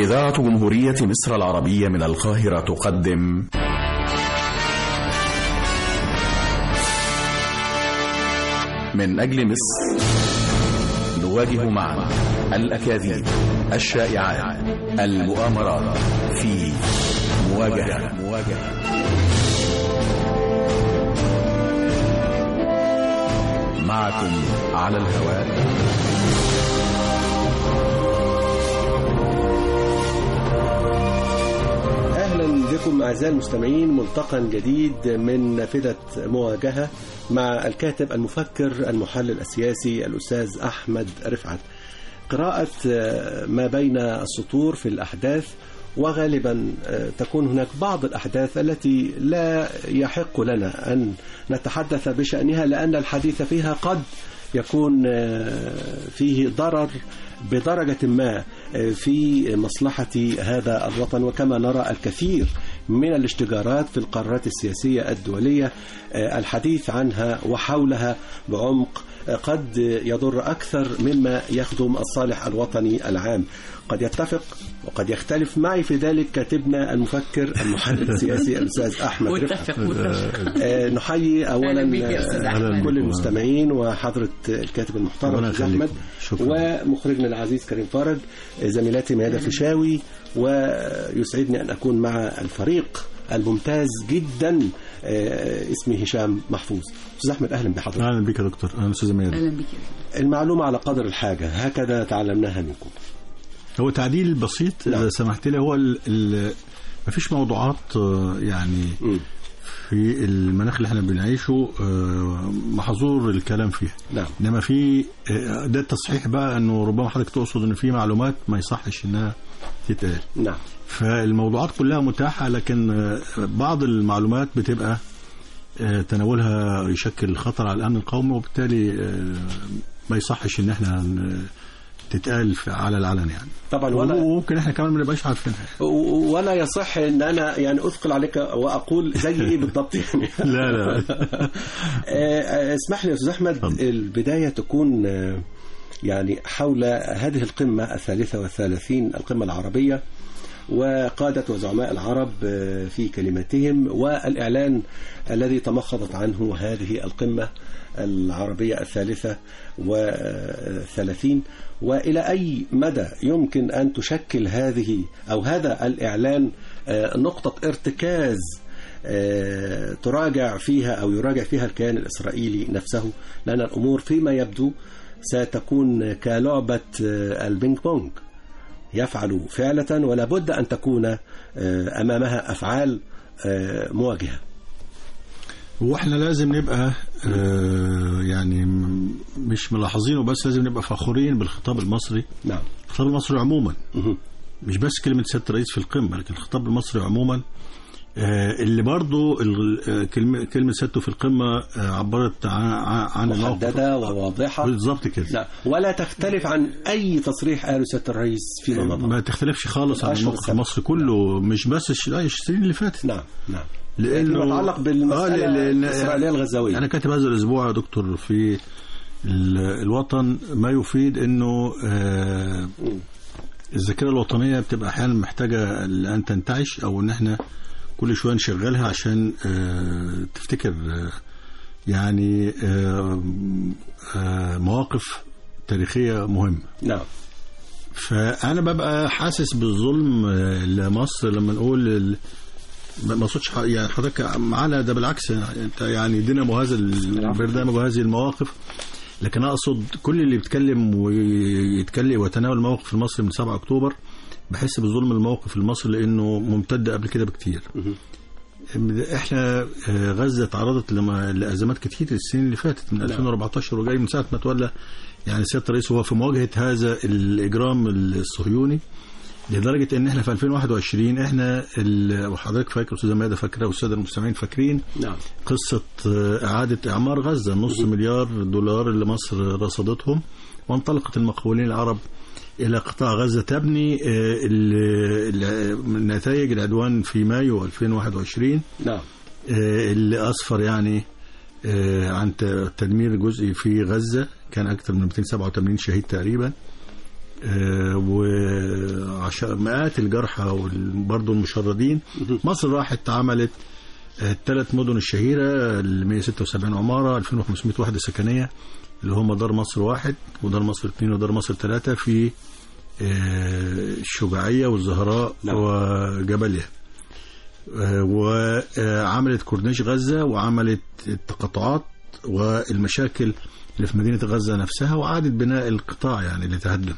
إذاعة جمهورية مصر العربية من القاهرة تقدم من أجل مصر نواجه معا الأكاذيب الشائعات المؤامرات في مواجهة مواجهة معكم على الهواء اهلا بكم اعزائي المستمعين ملتقى جديد من نافذه مواجهه مع الكاتب المفكر المحلل السياسي الاستاذ احمد رفعت قراءه ما بين السطور في الاحداث وغالبا تكون هناك بعض الاحداث التي لا يحق لنا ان نتحدث بشانها لان الحديث فيها قد يكون فيه ضرر بدرجة ما في مصلحة هذا الوطن وكما نرى الكثير من الاشتجارات في القرارات السياسية الدولية الحديث عنها وحولها بعمق قد يضر أكثر مما يخدم الصالح الوطني العام قد يتفق وقد يختلف معي في ذلك كاتبنا المفكر المحلل السياسي الأستاذ أحمد متفق متفق آه، نحيي أولا أهلا بك يا أستاذ آه، أحمد. كل المستمعين وحضرة الكاتب المحترم ربنا أستاذ يخليك. أحمد شكرا. ومخرجنا العزيز كريم فرج آه، زميلاتي ميادة فيشاوي ويسعدني أن أكون مع الفريق الممتاز جدا آه، اسمي هشام محفوظ أستاذ أحمد أهلا بحضرتك اهلا بك يا دكتور اهلا استاذ ميادة اهلا بك المعلومة على قدر الحاجة هكذا تعلمناها منكم هو تعديل بسيط نعم. اذا سمحت لي هو ال ال مفيش موضوعات آه، يعني مم. في المناخ اللي احنا بنعيشه آه، محظور الكلام فيها نعم انما في آه، ده التصحيح بقى انه ربما حضرتك تقصد ان في معلومات ما يصحش انها تتقال نعم فالموضوعات كلها متاحة لكن آه، بعض المعلومات بتبقى آه، تناولها يشكل خطر على الأمن القومي وبالتالي آه، ما يصحش إن احنا ن- تتقال في- على العلن يعني طبعا ولا وممكن احنا كمان ما نبقاش عارفينها ولا يصح ان انا يعني اثقل عليك واقول زي ايه بالضبط يعني لا لا آه، اسمح لي يا استاذ احمد اتفضل. البدايه تكون آه، يعني حول هذه القمه الثالثه والثلاثين القمه العربيه وقادة وزعماء العرب آه، في كلماتهم والإعلان الذي تمخضت عنه هذه القمة العربية الثالثة والثلاثين وإلى أي مدى يمكن أن تشكل هذه أو هذا الإعلان آه، نقطة ارتكاز آه، تراجع فيها أو يراجع فيها الكيان الإسرائيلي نفسه لأن الأمور فيما يبدو ستكون كلعبة آه، البينج بونج يفعل فعلة ولا بد أن تكون آه، أمامها أفعال آه، مواجهة واحنا لازم نبقى آه، يعني م- مش ملاحظينه بس لازم نبقى فخورين بالخطاب المصري نعم الخطاب المصري عموما مهم. مش بس كلمة سيادة الرئيس في القمة لكن الخطاب المصري عموما آه، اللي برضو ال- آه، كلمة كلمة سيادته في القمة آه، عبرت عن عن- عن الموقف محددة وواضحة بالظبط كده لا ولا تختلف عن أي تصريح قاله سيادة الرئيس فيما مضى ما تختلفش خالص عن الأشهر الموقف السابقة. المصري كله مش بس الش- لا السنين اللي فاتت نعم نعم لانه فيما يتعلق بالمسألة آه، لأن- الإسرائيلية الغزاوية انا كاتب هذا الاسبوع يا دكتور في ال- الوطن ما يفيد انه آه، مم. الذاكره الوطنيه بتبقى احيانا محتاجه ان تنتعش او ان احنا كل شويه نشغلها عشان آه، تفتكر آه، يعني آه، آه، مواقف تاريخيه مهمه نعم فانا ببقى حاسس بالظلم آه، لمصر لما نقول ال- ما ما اقصدش ح- يعني حضرتك معانا ده بالعكس انت يعني دينامو هذا البرنامج وهذه المواقف لكن اقصد كل اللي بيتكلم ويتكلم ويتناول الموقف المصري من 7 اكتوبر بحس بظلم الموقف المصري لانه ممتد قبل كده بكتير مهم. احنا آه، غزه تعرضت لما- لازمات كتير السنين اللي فاتت من 2014 وجاي من ساعه ما تولى يعني سياده الرئيس هو في مواجهه هذا الاجرام الصهيوني لدرجه ان احنا في 2021 احنا ال- وحضرتك فاكر استاذه ماده فاكره والساده المستمعين فاكرين نعم قصه آه، اعاده اعمار غزه نص مليار دولار اللي مصر رصدتهم وانطلقت المقاولين العرب الى قطاع غزه تبني آه، ال- ال- نتائج العدوان في مايو 2021 نعم آه، اللي اسفر يعني آه، عن ت- تدمير جزئي في غزه كان اكثر من 287 شهيد تقريبا وعشان مئات الجرحى وبرضه المشردين مصر راحت عملت الثلاث مدن الشهيرة ال 176 عمارة 2500 وحدة سكنية اللي هم دار مصر واحد ودار مصر اثنين ودار مصر ثلاثة في آه، الشجاعية والزهراء نعم. وجبليا آه، وعملت كورنيش غزة وعملت التقاطعات والمشاكل اللي في مدينة غزة نفسها وعادت بناء القطاع يعني اللي تهدم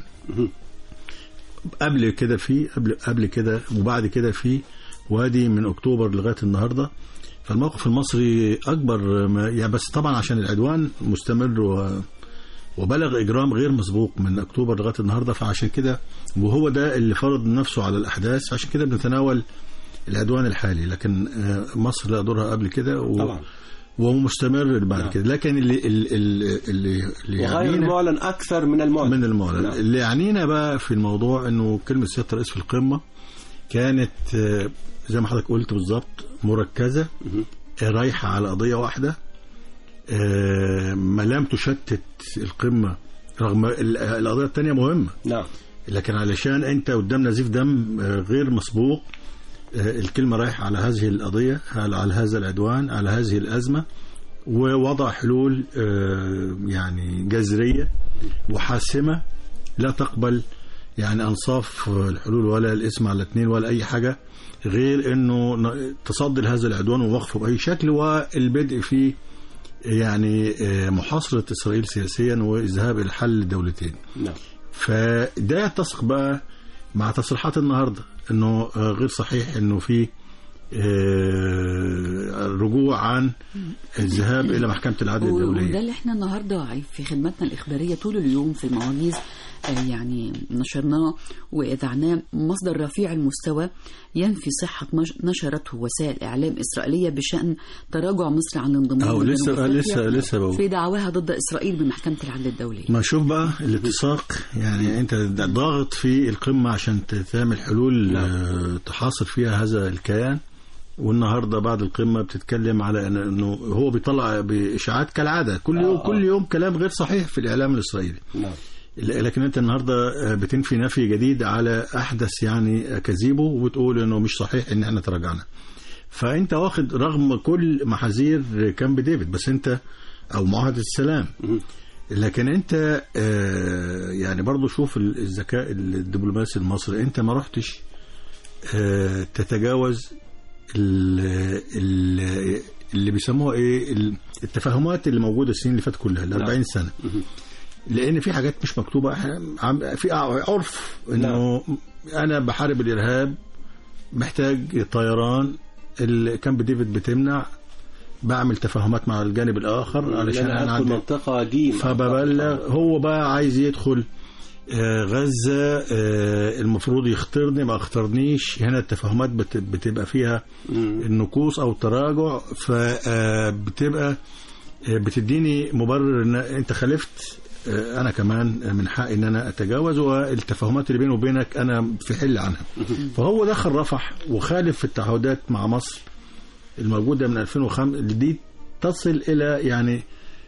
قبل كده في قبل قبل كده وبعد كده في وادي من اكتوبر لغايه النهارده فالموقف المصري اكبر ما يعني بس طبعا عشان العدوان مستمر و وبلغ اجرام غير مسبوق من اكتوبر لغايه النهارده فعشان كده وهو ده اللي فرض نفسه على الاحداث عشان كده بنتناول العدوان الحالي لكن آه، مصر لا دورها قبل كده و... طبعا ومستمر بعد نعم. كده لكن اللي اللي اللي, اللي وغير يعنينا- المعلن اكثر من المعلن من المعلن نعم. اللي يعنينا بقى في الموضوع انه كلمه سياده الرئيس في القمه كانت آه، زي ما حضرتك قلت بالظبط مركزه مهم. آه، رايحه على قضيه واحده آه، ما لم تشتت القمه رغم ال- القضيه الثانيه مهمه نعم لكن علشان انت قدام نزيف دم آه، غير مسبوق آه، الكلمه رايحه على هذه القضيه على على هذا العدوان على هذه الازمه ووضع حلول آه، يعني جذريه وحاسمه لا تقبل يعني انصاف الحلول ولا الاسم على الاثنين ولا اي حاجه غير انه ن- تصدي لهذا العدوان ووقفه باي شكل والبدء في يعني آه، محاصره اسرائيل سياسيا والذهاب الى حل الدولتين. نعم فده يتسق بقى مع تصريحات النهارده انه آه، غير صحيح انه في آه، رجوع عن الذهاب الى محكمه العدل و- وده الدوليه اللي احنا النهارده في خدمتنا الاخباريه طول اليوم في المواجيز آه، يعني نشرناه واذعناه مصدر رفيع المستوى ينفي صحه مش- نشرته وسائل اعلام اسرائيليه بشان تراجع مصر عن الانضمام أو لجنوب لسه- أفريقيا لسه- لسه بقول. في دعواها ضد اسرائيل بمحكمه العدل الدوليه ما شوف بقى الاتساق يعني انت ضاغط في القمه عشان ت- تعمل حلول نعم. آه، تحاصر فيها هذا الكيان والنهارده بعد القمه بتتكلم على إن- انه هو بيطلع باشاعات كالعاده كل يوم آه، آه. كل يوم كلام غير صحيح في الاعلام الاسرائيلي نعم لكن انت النهارده بتنفي نفي جديد على احدث يعني اكاذيبه وبتقول انه مش صحيح ان احنا تراجعنا فانت واخد رغم كل محاذير كامب ديفيد بس انت او معاهده السلام مهم. لكن انت آه، يعني برضو شوف ال- الذكاء الدبلوماسي المصري انت ما رحتش آه، تتجاوز ال- ال- اللي بيسموها ايه ال- التفاهمات اللي موجوده السنين اللي فاتت كلها ال 40 سنه مهم. لان في حاجات مش مكتوبه إحنا عم- في عرف انه انا بحارب الارهاب محتاج طيران الكامب ديفيد بتمنع بعمل تفاهمات مع الجانب الاخر علشان لأن انا ادخل عندي منطقه جيم فببلغ هو بقى عايز يدخل آه، غزة آه، المفروض يختارني ما اختارنيش هنا التفاهمات بت- بتبقى فيها مم. النكوص او التراجع فبتبقى بتديني مبرر ان انت خالفت آه، انا كمان من حقي ان انا اتجاوز والتفاهمات اللي بيني وبينك انا في حل عنها فهو دخل رفح وخالف في التعهدات مع مصر الموجوده من 2005 دي تصل الى يعني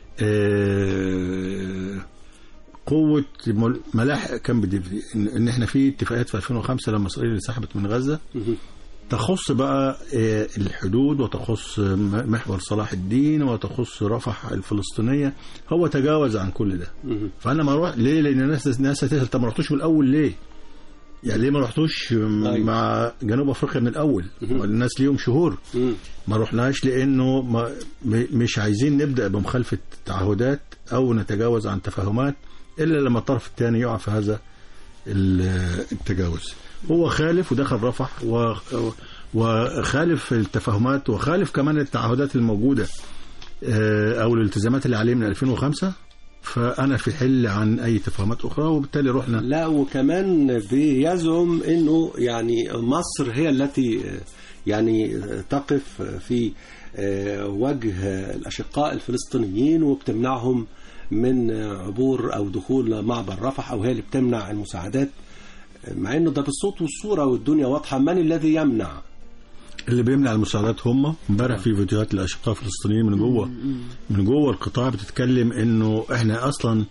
آه، قوه مل- ملاحق كامب ديفيد ان إن احنا في اتفاقات في 2005 لما اسرائيل انسحبت من غزه مهم. تخص بقى آه، الحدود وتخص م- محور صلاح الدين وتخص رفح الفلسطينيه هو تجاوز عن كل ده مهم. فانا ما اروح ليه لان الناس الناس هتسال طب ما رحتوش من الاول ليه يعني ليه ما رحتوش م- أيوة. مع جنوب افريقيا من الاول مهم. والناس ليهم شهور مم. ما رحناش لانه ما م- مش عايزين نبدا بمخالفه تعهدات او نتجاوز عن تفاهمات الا لما الطرف الثاني يقع في هذا ال- التجاوز هو خالف ودخل رفح و وخالف التفاهمات وخالف كمان التعهدات الموجوده آه، او الالتزامات اللي عليه من 2005 فانا في حل عن اي تفاهمات اخرى وبالتالي رحنا لا وكمان بيزعم انه يعني مصر هي التي يعني تقف في وجه الاشقاء الفلسطينيين وبتمنعهم من عبور او دخول معبر رفح او هي اللي بتمنع المساعدات مع انه ده بالصوت والصوره والدنيا واضحه من الذي يمنع اللي بيمنع المساعدات هم امبارح في فيديوهات لاشقاء فلسطينيين من جوه من جوه القطاع بتتكلم انه احنا اصلا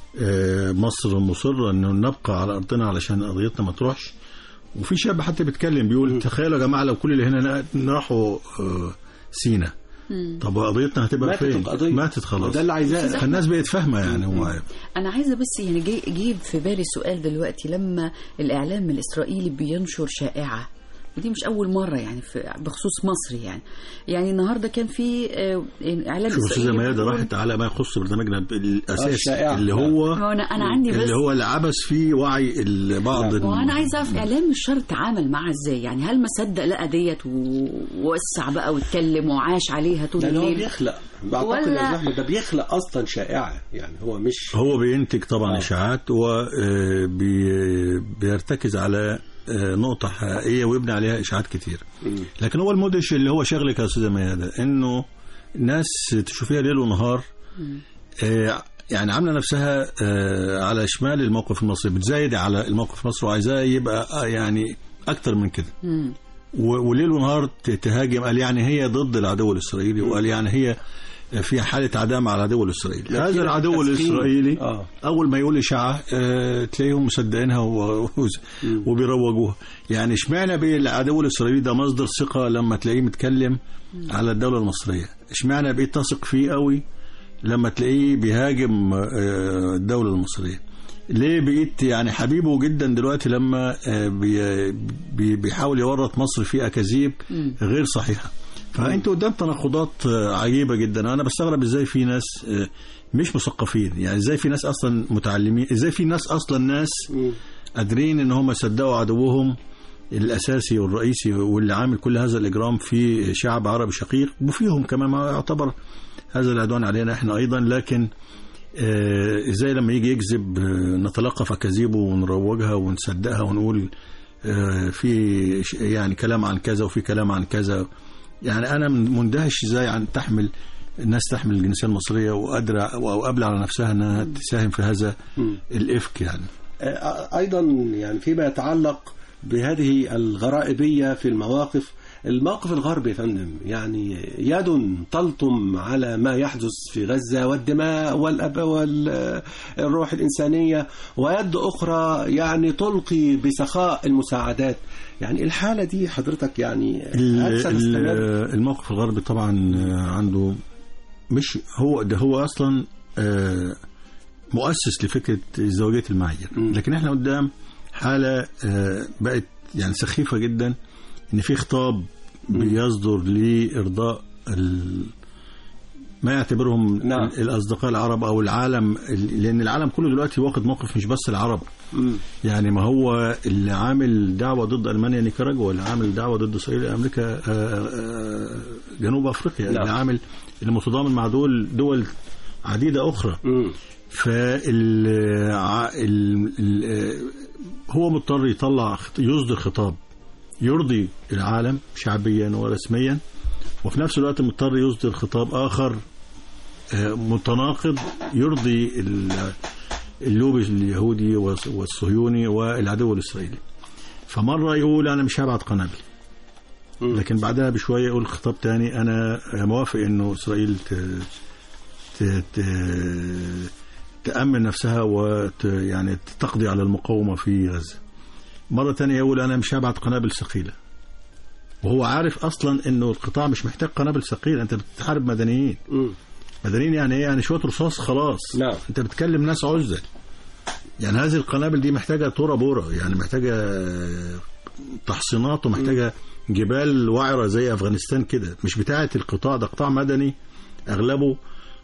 آه، مصر مصره انه نبقى على ارضنا علشان قضيتنا ما تروحش وفي شاب حتى بيتكلم بيقول تخيلوا يا جماعه لو كل اللي هنا راحوا آه، سينا طب قضيتنا هتبقى ماتت فين؟ القضية. ماتت خلاص ده اللي عايزاه فالناس بقت فاهمه يعني هو انا عايزه بس يعني جي جه في بالي سؤال دلوقتي لما الاعلام الاسرائيلي بينشر شائعه ودي مش اول مره يعني في بخصوص مصر يعني يعني النهارده كان في آه، اعلام شوف استاذه اسرائيلي ميادة بيقول- راحت على ما يخص برنامجنا الاساسي الشائعة. اللي هو هو انا انا عندي بس اللي هو اللي عبث فيه وعي ال- بعض ال- وانا عايزه اعرف اعلام الشر تعامل معاها ازاي يعني هل ما صدق لقى ديت و- ووسع بقى واتكلم وعاش عليها طول لان هو الليل بيخلق بعتقد ولا- يا أحمد ده بيخلق اصلا شائعه يعني هو مش هو بينتج طبعا آه. اشاعات وبيرتكز على آه، نقطة حقيقية ويبني عليها إشاعات كتير لكن هو المدهش اللي هو شغلك يا أستاذة ميادة إنه ناس تشوفيها ليل ونهار آه، يعني عاملة نفسها آه، على شمال الموقف المصري بتزايد على الموقف المصري وعايزاه يبقى آه، يعني أكتر من كده مم. و- وليل ونهار ت- تهاجم قال يعني هي ضد العدو الإسرائيلي وقال يعني هي في حالة عداء مع العدو الإسرائيلي هذا العدو تسخين. الإسرائيلي آه. اول ما يقول اشاعه آه، تلاقيهم مصدقينها و- وبيروجوها يعني اشمعنى بيه العدو الاسرائيلي ده مصدر ثقه لما تلاقيه متكلم على الدوله المصريه اشمعنى بقيت تثق فيه قوي لما تلاقيه بيهاجم آه، الدوله المصريه ليه بقيت يعني حبيبه جدا دلوقتي لما آه، بي- بي- بيحاول يورط مصر في اكاذيب غير صحيحه فانت قدام تناقضات آه، عجيبه جدا انا بستغرب ازاي في ناس آه، مش مثقفين يعني ازاي في ناس اصلا متعلمين ازاي في ناس اصلا ناس قادرين ان هم يصدقوا عدوهم الاساسي والرئيسي واللي عامل كل هذا الاجرام في شعب عربي شقيق وفيهم كمان ما يعتبر هذا العدوان علينا احنا ايضا لكن آه، ازاي لما يجي يكذب آه، نتلقف اكاذيبه ونروجها ونصدقها ونقول آه، في ش- يعني كلام عن كذا وفي كلام عن كذا يعني انا من- مندهش ازاي عن تحمل الناس تحمل الجنسيه المصريه وقادره او قابله على نفسها انها تساهم في هذا الافك يعني آه، ايضا يعني فيما يتعلق بهذه الغرائبيه في المواقف الموقف الغربي يا فندم يعني يد تلطم على ما يحدث في غزة والدماء والأب والروح الإنسانية ويد أخرى يعني تلقي بسخاء المساعدات يعني الحالة دي حضرتك يعني ال- هل ال- ستستمر؟ الموقف الغربي طبعا آه، عنده مش هو ده هو اصلا آه، مؤسس لفكره ازدواجيه المعايير م. لكن احنا قدام حاله آه، بقت يعني سخيفه جدا ان في خطاب بيصدر لارضاء ال- ما يعتبرهم نعم. الاصدقاء العرب او العالم لان العالم كله دلوقتي واخد موقف مش بس العرب مم. يعني ما هو اللي عامل دعوة ضد ألمانيا نيكاراجوا اللي عامل دعوة ضد إسرائيل أمريكا آه، آه، جنوب أفريقيا نعم. اللي عامل اللي متضامن مع دول دول عديدة أخرى مم. فال ع- ال- ال- هو مضطر يطلع خط- يصدر خطاب يرضي العالم شعبيا ورسميا وفي نفس الوقت مضطر يصدر خطاب آخر آه، متناقض يرضي ال- اللوبي اليهودي والص- والصهيوني والعدو الإسرائيلي فمرة يقول أنا مش هبعت قنابل مم. لكن بعدها بشوية يقول خطاب تاني أنا موافق إنه إسرائيل ت... ت... ت... تأمن نفسها وت... يعني تقضي على المقاومة في غزة مرة تانية يقول أنا مش هبعت قنابل ثقيلة وهو عارف أصلا إنه القطاع مش محتاج قنابل ثقيلة أنت بتحارب مدنيين مم. مدنيين يعني إيه يعني شوية رصاص خلاص نعم. أنت بتكلم ناس عزل يعني هذه القنابل دي محتاجة تورا بورا يعني محتاجة تحصينات ومحتاجة جبال وعرة زي أفغانستان كده مش بتاعة القطاع ده قطاع مدني أغلبه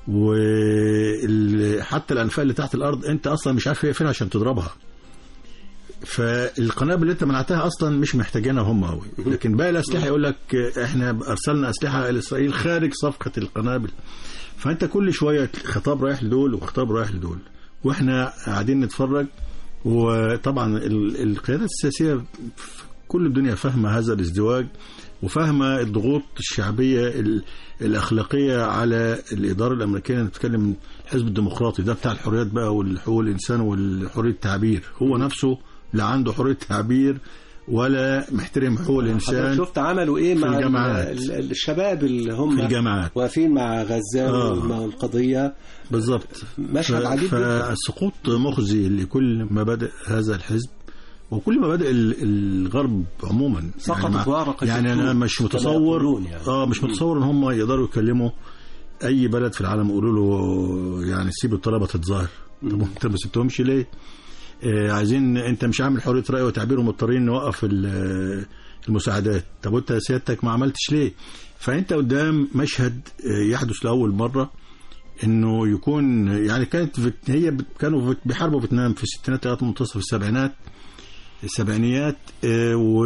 وحتى الأنفاق اللي تحت الأرض أنت أصلا مش عارف هي فين عشان تضربها فالقنابل اللي انت منعتها اصلا مش محتاجينها هم قوي لكن باقي الاسلحه يقول لك احنا ارسلنا اسلحه الى اسرائيل خارج صفقه القنابل فانت كل شويه خطاب رايح لدول وخطاب رايح لدول واحنا قاعدين نتفرج وطبعا ال- القيادات السياسيه في كل الدنيا فاهمه هذا الازدواج وفاهمه الضغوط الشعبيه ال- الاخلاقيه على الاداره الامريكيه انا بتكلم الحزب الديمقراطي ده بتاع الحريات بقى والحقوق الانسان والحريه التعبير هو نفسه لا عنده حريه تعبير ولا محترم حقوق حضرتك الانسان شفت عملوا ايه مع الجامعات. ال- ال- الشباب اللي هم في الجامعات واقفين مع غزال آه. مع القضيه بالظبط مشهد ف- عجيب جدا فالسقوط مخزي لكل مبادئ هذا الحزب وكل مبادئ ال- الغرب عموما سقطت مع- ورقة يعني انا الطوب مش كما متصور يقولون يعني. اه مش متصور ان هم يقدروا يكلموا اي بلد في العالم يقولوا له يعني سيب الطلبه تتظاهر طب انت ما سبتهمش ليه؟ آه عايزين انت مش عامل حريه راي وتعبير ومضطرين نوقف ال- المساعدات طب وانت سيادتك ما عملتش ليه؟ فانت قدام مشهد آه، يحدث لاول مره انه يكون يعني كانت فيت- هي بت- كانوا فيت- بيحاربوا فيتنام في الستينات لغايه منتصف السبعينات السبعينيات آه، و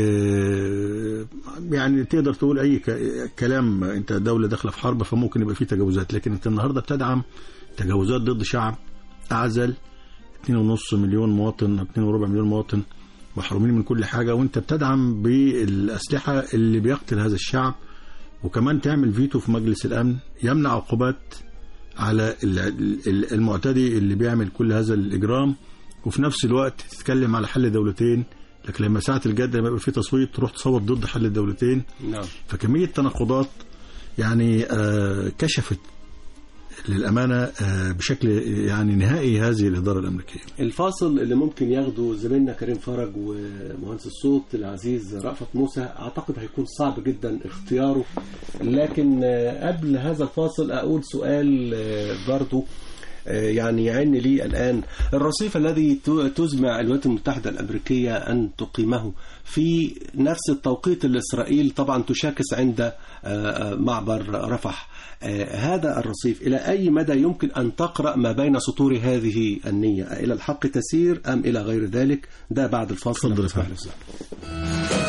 آه، يعني تقدر تقول اي ك- كلام انت دوله داخله في حرب فممكن يبقى فيه تجاوزات لكن انت النهارده بتدعم تجاوزات ضد شعب اعزل 2.5 مليون مواطن 2.4 مليون مواطن محرومين من كل حاجه وانت بتدعم بالاسلحه اللي بيقتل هذا الشعب وكمان تعمل فيتو في مجلس الامن يمنع عقوبات على ال- ال- المعتدي اللي بيعمل كل هذا الاجرام وفي نفس الوقت تتكلم على حل دولتين لكن لما ساعه الجد لما يبقى في تصويت تروح تصوت ضد حل الدولتين نعم فكميه تناقضات يعني آه، كشفت للامانه آه، بشكل يعني نهائي هذه الاداره الامريكيه الفاصل اللي ممكن ياخده زميلنا كريم فرج ومهندس الصوت العزيز رأفت موسى اعتقد هيكون صعب جدا اختياره لكن آه، قبل هذا الفاصل اقول سؤال آه، برضو آه، يعني يعن لي الآن الرصيف الذي ت- تزمع الولايات المتحدة الأمريكية أن تقيمه في نفس التوقيت اللي إسرائيل طبعا تشاكس عند آه، آه، معبر رفح آه، هذا الرصيف إلى أي مدى يمكن أن تقرأ ما بين سطور هذه النية إلى الحق تسير أم إلى غير ذلك ده بعد الفاصل اتفضل يا نسمح فندم. للسؤال.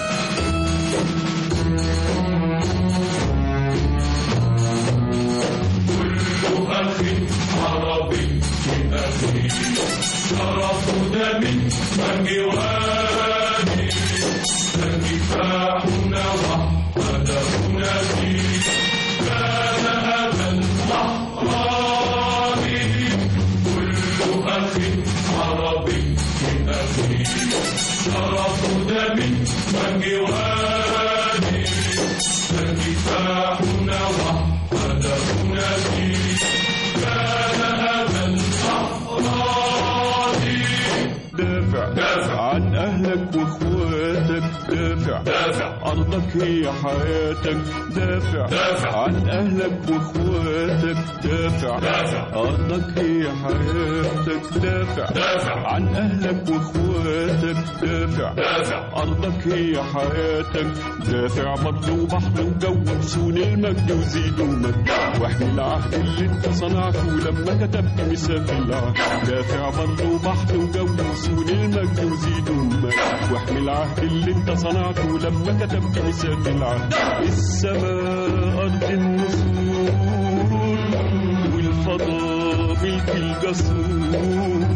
دافع دافع عن اهلك واخواتك دافع دافع ارضك هي حياتك دافع دافع عن اهلك واخواتك دافع دافع ارضك هي حياتك دافع دافع عن اهلك واخواتك دافع دافع ارضك هي حياتك دافع برضه وبحر وجو وسون المجد وزيد ومجد واحمي العهد اللي انت صنعته لما كتبت ميثاق العهد دافع برضه وبحر وجو وسون المجد وزيد ومجد واحمي العهد اللي انت صنعته لما كتبت ميثاق العهد السماء ارض النسور والفضاء ملك الجسور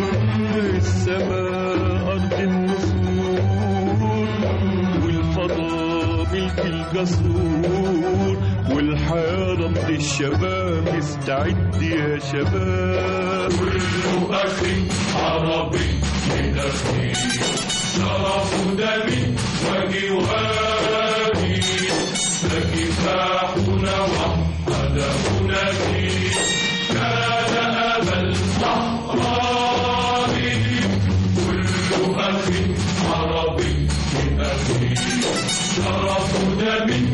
السماء ارض النسور والفضاء ملك الجسور والحياة رب الشباب استعد يا شباب كل أخي عربي لنفسي شرف دمي وجواري فكفاحنا وحدهنا فيه كان أبا الأحرار كل أخي عربي لأخي شرف دمي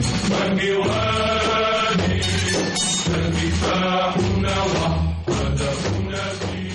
وجواري فكفاحنا وحدهنا فيه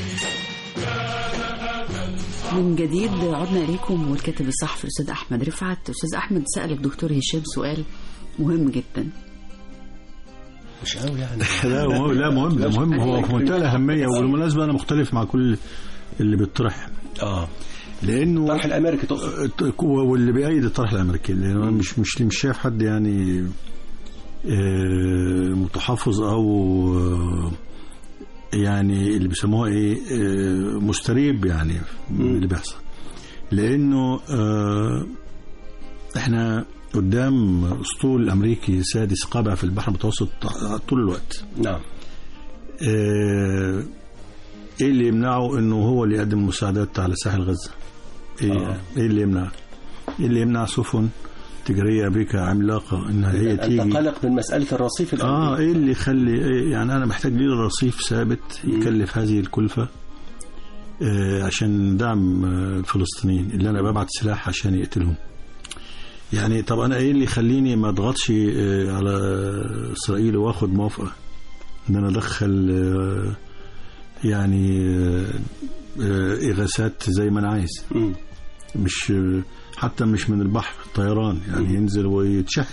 من جديد عدنا إليكم والكاتب الصحفي الأستاذ أحمد رفعت أستاذ أحمد سأل الدكتور هشام سؤال مهم جدا مش قوي يعني لا مهم لا مهم ده مهم هو في منتهى الاهميه وبالمناسبه انا مختلف مع كل اللي بيطرح اه لانه طرح الامريكي تقصد واللي بيأيد الطرح الامريكي لان انا مش مش مش شايف حد يعني آه، متحفظ او آه، يعني اللي بيسموها ايه آه، مستريب يعني من اللي بيحصل لانه آه، احنا قدام اسطول امريكي سادس قابع في البحر المتوسط طول الوقت نعم آه، ايه اللي يمنعه انه هو اللي يقدم المساعدات على ساحل غزه ايه, آه. إيه اللي يمنع اللي يمنع سفن تجاريه امريكا عملاقه انها هي انت تيجي قلق من مساله الرصيف اه الامريكي ايه اللي يخلي إيه يعني انا محتاج لي رصيف ثابت يكلف هذه الكلفه آه عشان دعم آه، الفلسطينيين اللي انا ببعت سلاح عشان يقتلهم يعني طب انا ايه اللي يخليني ما اضغطش آه على اسرائيل واخد موافقه ان انا ادخل آه يعني آه آه اغاثات زي ما انا عايز مم. مش حتى مش من البحر طيران يعني ينزل ويتشحن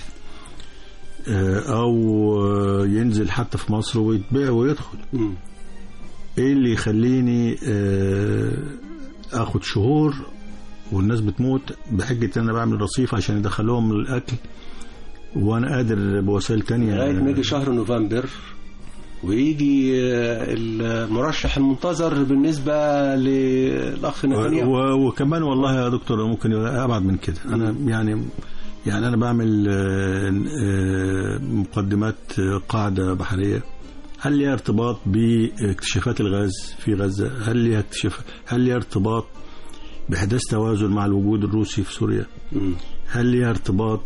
آه، او آه، ينزل حتى في مصر ويتباع ويدخل مم. ايه اللي يخليني آه، اخد شهور والناس بتموت بحجة ان انا بعمل رصيف عشان يدخلوهم الاكل وانا قادر بوسائل تانية لغايه ما يجي شهر نوفمبر ويجي آه، المرشح المنتظر بالنسبه للاخ نتنياهو و- وكمان والله يا دكتور ممكن يبقى ابعد من كده انا يعني يعني انا بعمل آه، آه، مقدمات آه، قاعده بحريه هل ليها ارتباط باكتشافات الغاز في غزه؟ هل ليها اكتشاف هل ليها ارتباط باحداث توازن مع الوجود الروسي في سوريا؟ مم. هل ليها ارتباط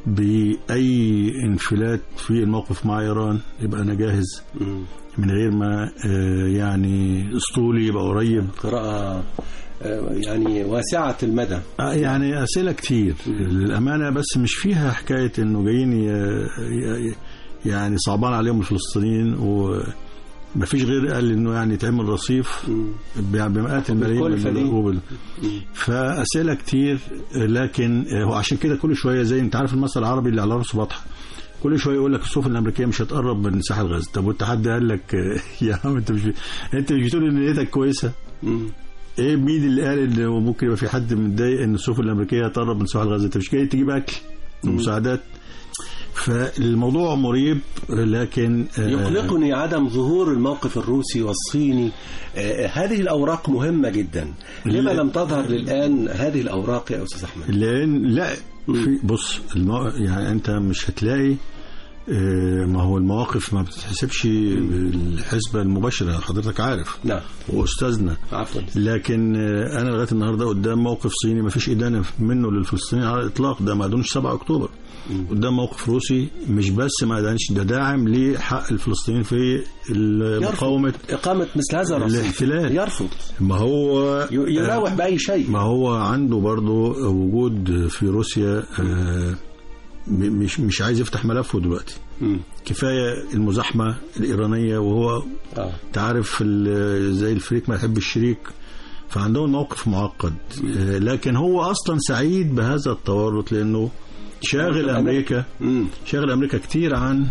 باي انفلات في الموقف مع ايران يبقى انا جاهز مم. من غير ما آه، يعني اسطولي يبقى قريب قراءه آه، يعني واسعه المدى آه، يعني أسئلة كتير للأمانة بس مش فيها حكاية إنه جايين ي- ي- يعني صعبان عليهم الفلسطينيين ومفيش غير قال إنه يعني يتعمل رصيف مم. ب- بمئات الملايين من بالكلفة دي. الروبل فأسئلة كتير لكن هو عشان كده كل شوية زي أنت عارف المثل العربي اللي على راسه بطحة كل شويه يقول لك السفن الامريكيه مش هتقرب من ساحل غزه طب وانت حد قال لك يا عم انت مش انت مش بتقول ان نيتك كويسه مم. ايه مين اللي قال ان ممكن يبقى في حد متضايق ان السفن الامريكيه هتقرب من ساحل غزه انت مش جاي تجيب اكل ومساعدات فالموضوع مريب لكن آه، يقلقني عدم ظهور الموقف الروسي والصيني آه، هذه الأوراق مهمة جدا لما لا. لم تظهر للآن هذه الأوراق يا أستاذ أحمد لان لا في بص المو... يعني انت مش هتلاقي آه، ما هو المواقف ما بتتحسبش بالحسبه المباشره حضرتك عارف نعم واستاذنا عفوا لكن آه، انا لغايه النهارده قدام موقف صيني ما فيش ادانه منه للفلسطينيين على الاطلاق ده ما ادونش 7 اكتوبر قدام موقف روسي مش بس ما ادانش ده داعم لحق الفلسطينيين في مقاومه إقامة مثل هذا الرصيف الاحتلال. يرفض ما هو ي- يراوح بأي شيء ما هو عنده برضه وجود في روسيا آه، م- مش مش عايز يفتح ملفه دلوقتي مم. كفايه المزاحمه الايرانيه وهو آه. تعرف ال- زي الفريق ما يحب الشريك فعندهم موقف معقد آه، لكن هو اصلا سعيد بهذا التورط لانه شاغل امريكا مم. شاغل امريكا كتير عن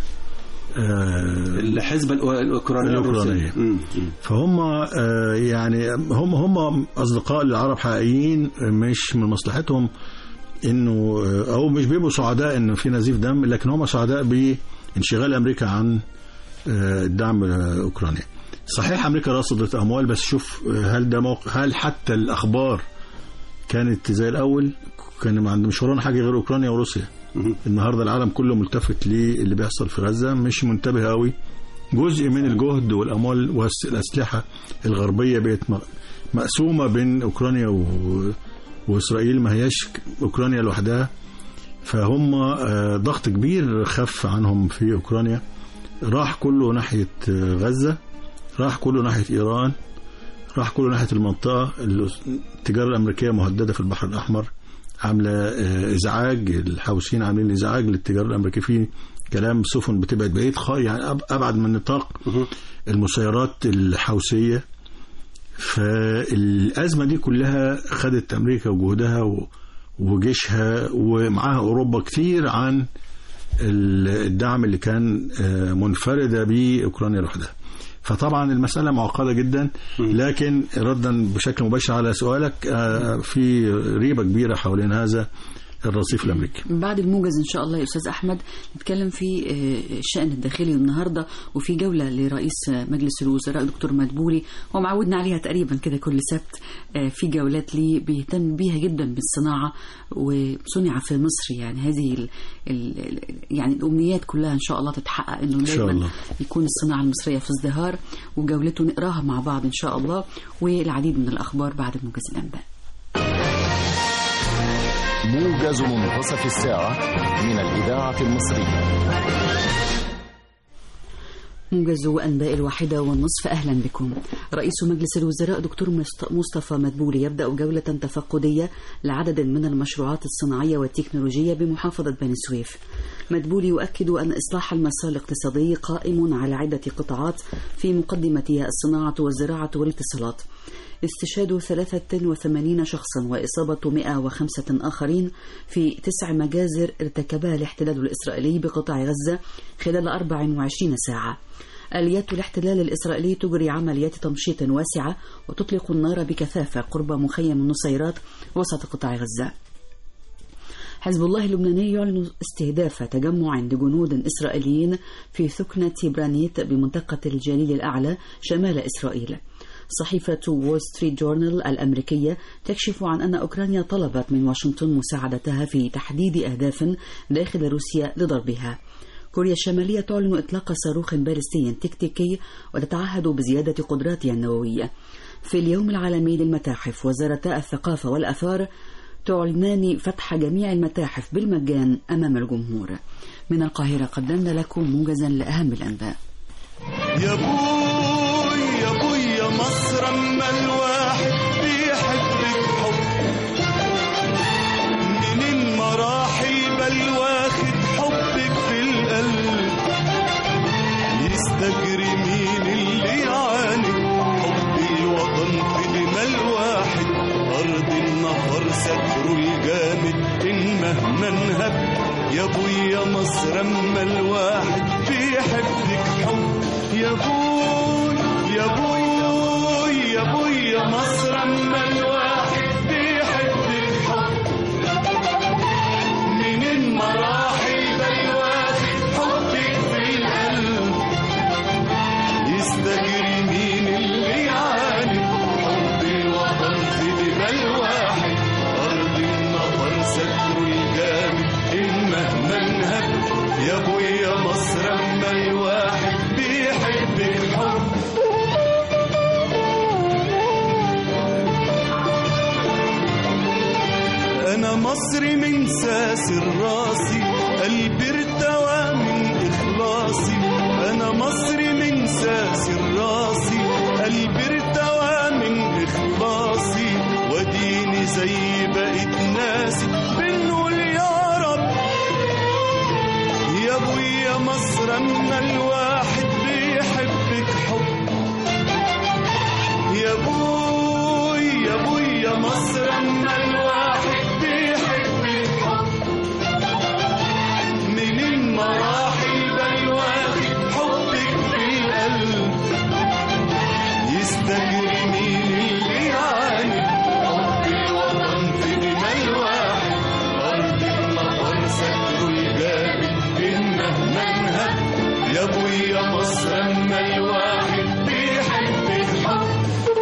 آه، الحزب الأو- الأوكرانية الأوكرانية. الروسية. مم. مم. فهم آه، يعني هم هم اصدقاء للعرب حقيقيين مش من مصلحتهم انه آه، او مش بيبقوا سعداء انه في نزيف دم لكن هم سعداء بانشغال امريكا عن آه، الدعم آه، اوكرانيا. صحيح امريكا رصدت اموال بس شوف آه، هل ده موقع هل حتى الاخبار كانت زي الاول كان ما عندهم مش ورانا حاجه غير اوكرانيا وروسيا. مم. النهارده العالم كله ملتفت للي بيحصل في غزه مش منتبه قوي جزء من الجهد والاموال والاسلحه الغربيه بقت م- مقسومه بين اوكرانيا و... واسرائيل ما هياش اوكرانيا لوحدها فهم آه، ضغط كبير خف عنهم في اوكرانيا راح كله ناحيه آه، غزه راح كله ناحيه ايران راح كله ناحيه المنطقه التجاره الامريكيه مهدده في البحر الاحمر عامله آه، ازعاج الحوثيين عاملين ازعاج للتجاره الامريكيه في كلام سفن بتبعد بعيد خا- يعني أب- ابعد من نطاق مهم. المسيرات الحوثيه فالازمه دي كلها خدت امريكا وجهدها و- وجيشها ومعاها اوروبا كتير عن ال- الدعم اللي كان آه، منفرده به اوكرانيا لوحدها فطبعا المساله معقده جدا لكن ردا بشكل مباشر على سؤالك آه، في ريبه كبيره حوالين هذا الرصيف الامريكي بعد الموجز ان شاء الله يا استاذ احمد نتكلم في آه، الشان الداخلي النهارده وفي جوله لرئيس آه، مجلس الوزراء دكتور مدبولي هو معودنا عليها تقريبا كده كل سبت آه، في جولات ليه بيهتم بيها جدا بالصناعه وصنع في مصر يعني هذه ال ال يعني الامنيات كلها ان شاء الله تتحقق انه شاء دايما الله. يكون الصناعه المصريه في ازدهار وجولته نقراها مع بعض ان شاء الله والعديد من الاخبار بعد موجز الانباء موجز منتصف الساعة من الإذاعة المصرية موجز أنباء الواحدة والنصف أهلا بكم رئيس مجلس الوزراء دكتور مست- مصطفى مدبولي يبدأ جولة تفقدية لعدد من المشروعات الصناعية والتكنولوجية بمحافظة بني سويف مدبولي يؤكد أن إصلاح المسار الاقتصادي قائم على عدة قطاعات في مقدمتها الصناعة والزراعة والاتصالات استشهاد 83 شخصا وإصابة 105 آخرين في تسع مجازر ارتكبها الاحتلال الإسرائيلي بقطاع غزة خلال 24 ساعة آليات الاحتلال الإسرائيلي تجري عمليات تمشيط واسعة وتطلق النار بكثافة قرب مخيم النصيرات وسط قطاع غزة حزب الله اللبناني يعلن استهداف تجمع عند جنود إسرائيليين في ثكنة برانيت بمنطقة الجليل الأعلى شمال إسرائيل صحيفة وول ستريت جورنال الأمريكية تكشف عن أن أوكرانيا طلبت من واشنطن مساعدتها في تحديد أهداف داخل روسيا لضربها كوريا الشمالية تعلن إطلاق صاروخ باليستي تكتيكي وتتعهد بزيادة قدراتها النووية في اليوم العالمي للمتاحف وزارتا الثقافة والأثار تعلنان فتح جميع المتاحف بالمجان أمام الجمهور من القاهرة قدمنا لكم موجزا لأهم الأنباء يا بوي يا بوي يا مصر اما الواحد بيحبك حب منين ما راح يبل واخد حبك في القلب يستجري مين اللي يعاند حب الوطن في دماء الواحد أرض النفر ستره الجامد إن مهما انهب يا بوي يا مصر اما الواحد بيحبك حب يا بوي يا بوي يا بوي يا مصر اما الواحد بيحبك حب منين ما راح يبقى واخد حبك في القلب يستجري مين اللي يعاني حب الوطن في دماء الواحد أرض النفر ستر الجامد إن مهما انهب يا ابوي يا مصر اما الواحد بيحبك حب انا مصري من ساسر راسي قلبي ارتوى من اخلاصي انا مصري من ساسر راسي قلبي ارتوى من اخلاصي وديني زي بقيت ناسي بنقول يا رب يا ابوي يا مصر اما الواحد بيحبك حب يا ابوي يا ابوي يا مصر اما الواحد بيحبك حب منين ما راح يبقى واخد حبك في القلب يستجري مين اللي يعاني حب الوطن في دماء الواحد أرض النفر ستر الجامد إن مهما انهب يا ابوي يا مصر اما الواحد بيحبك حب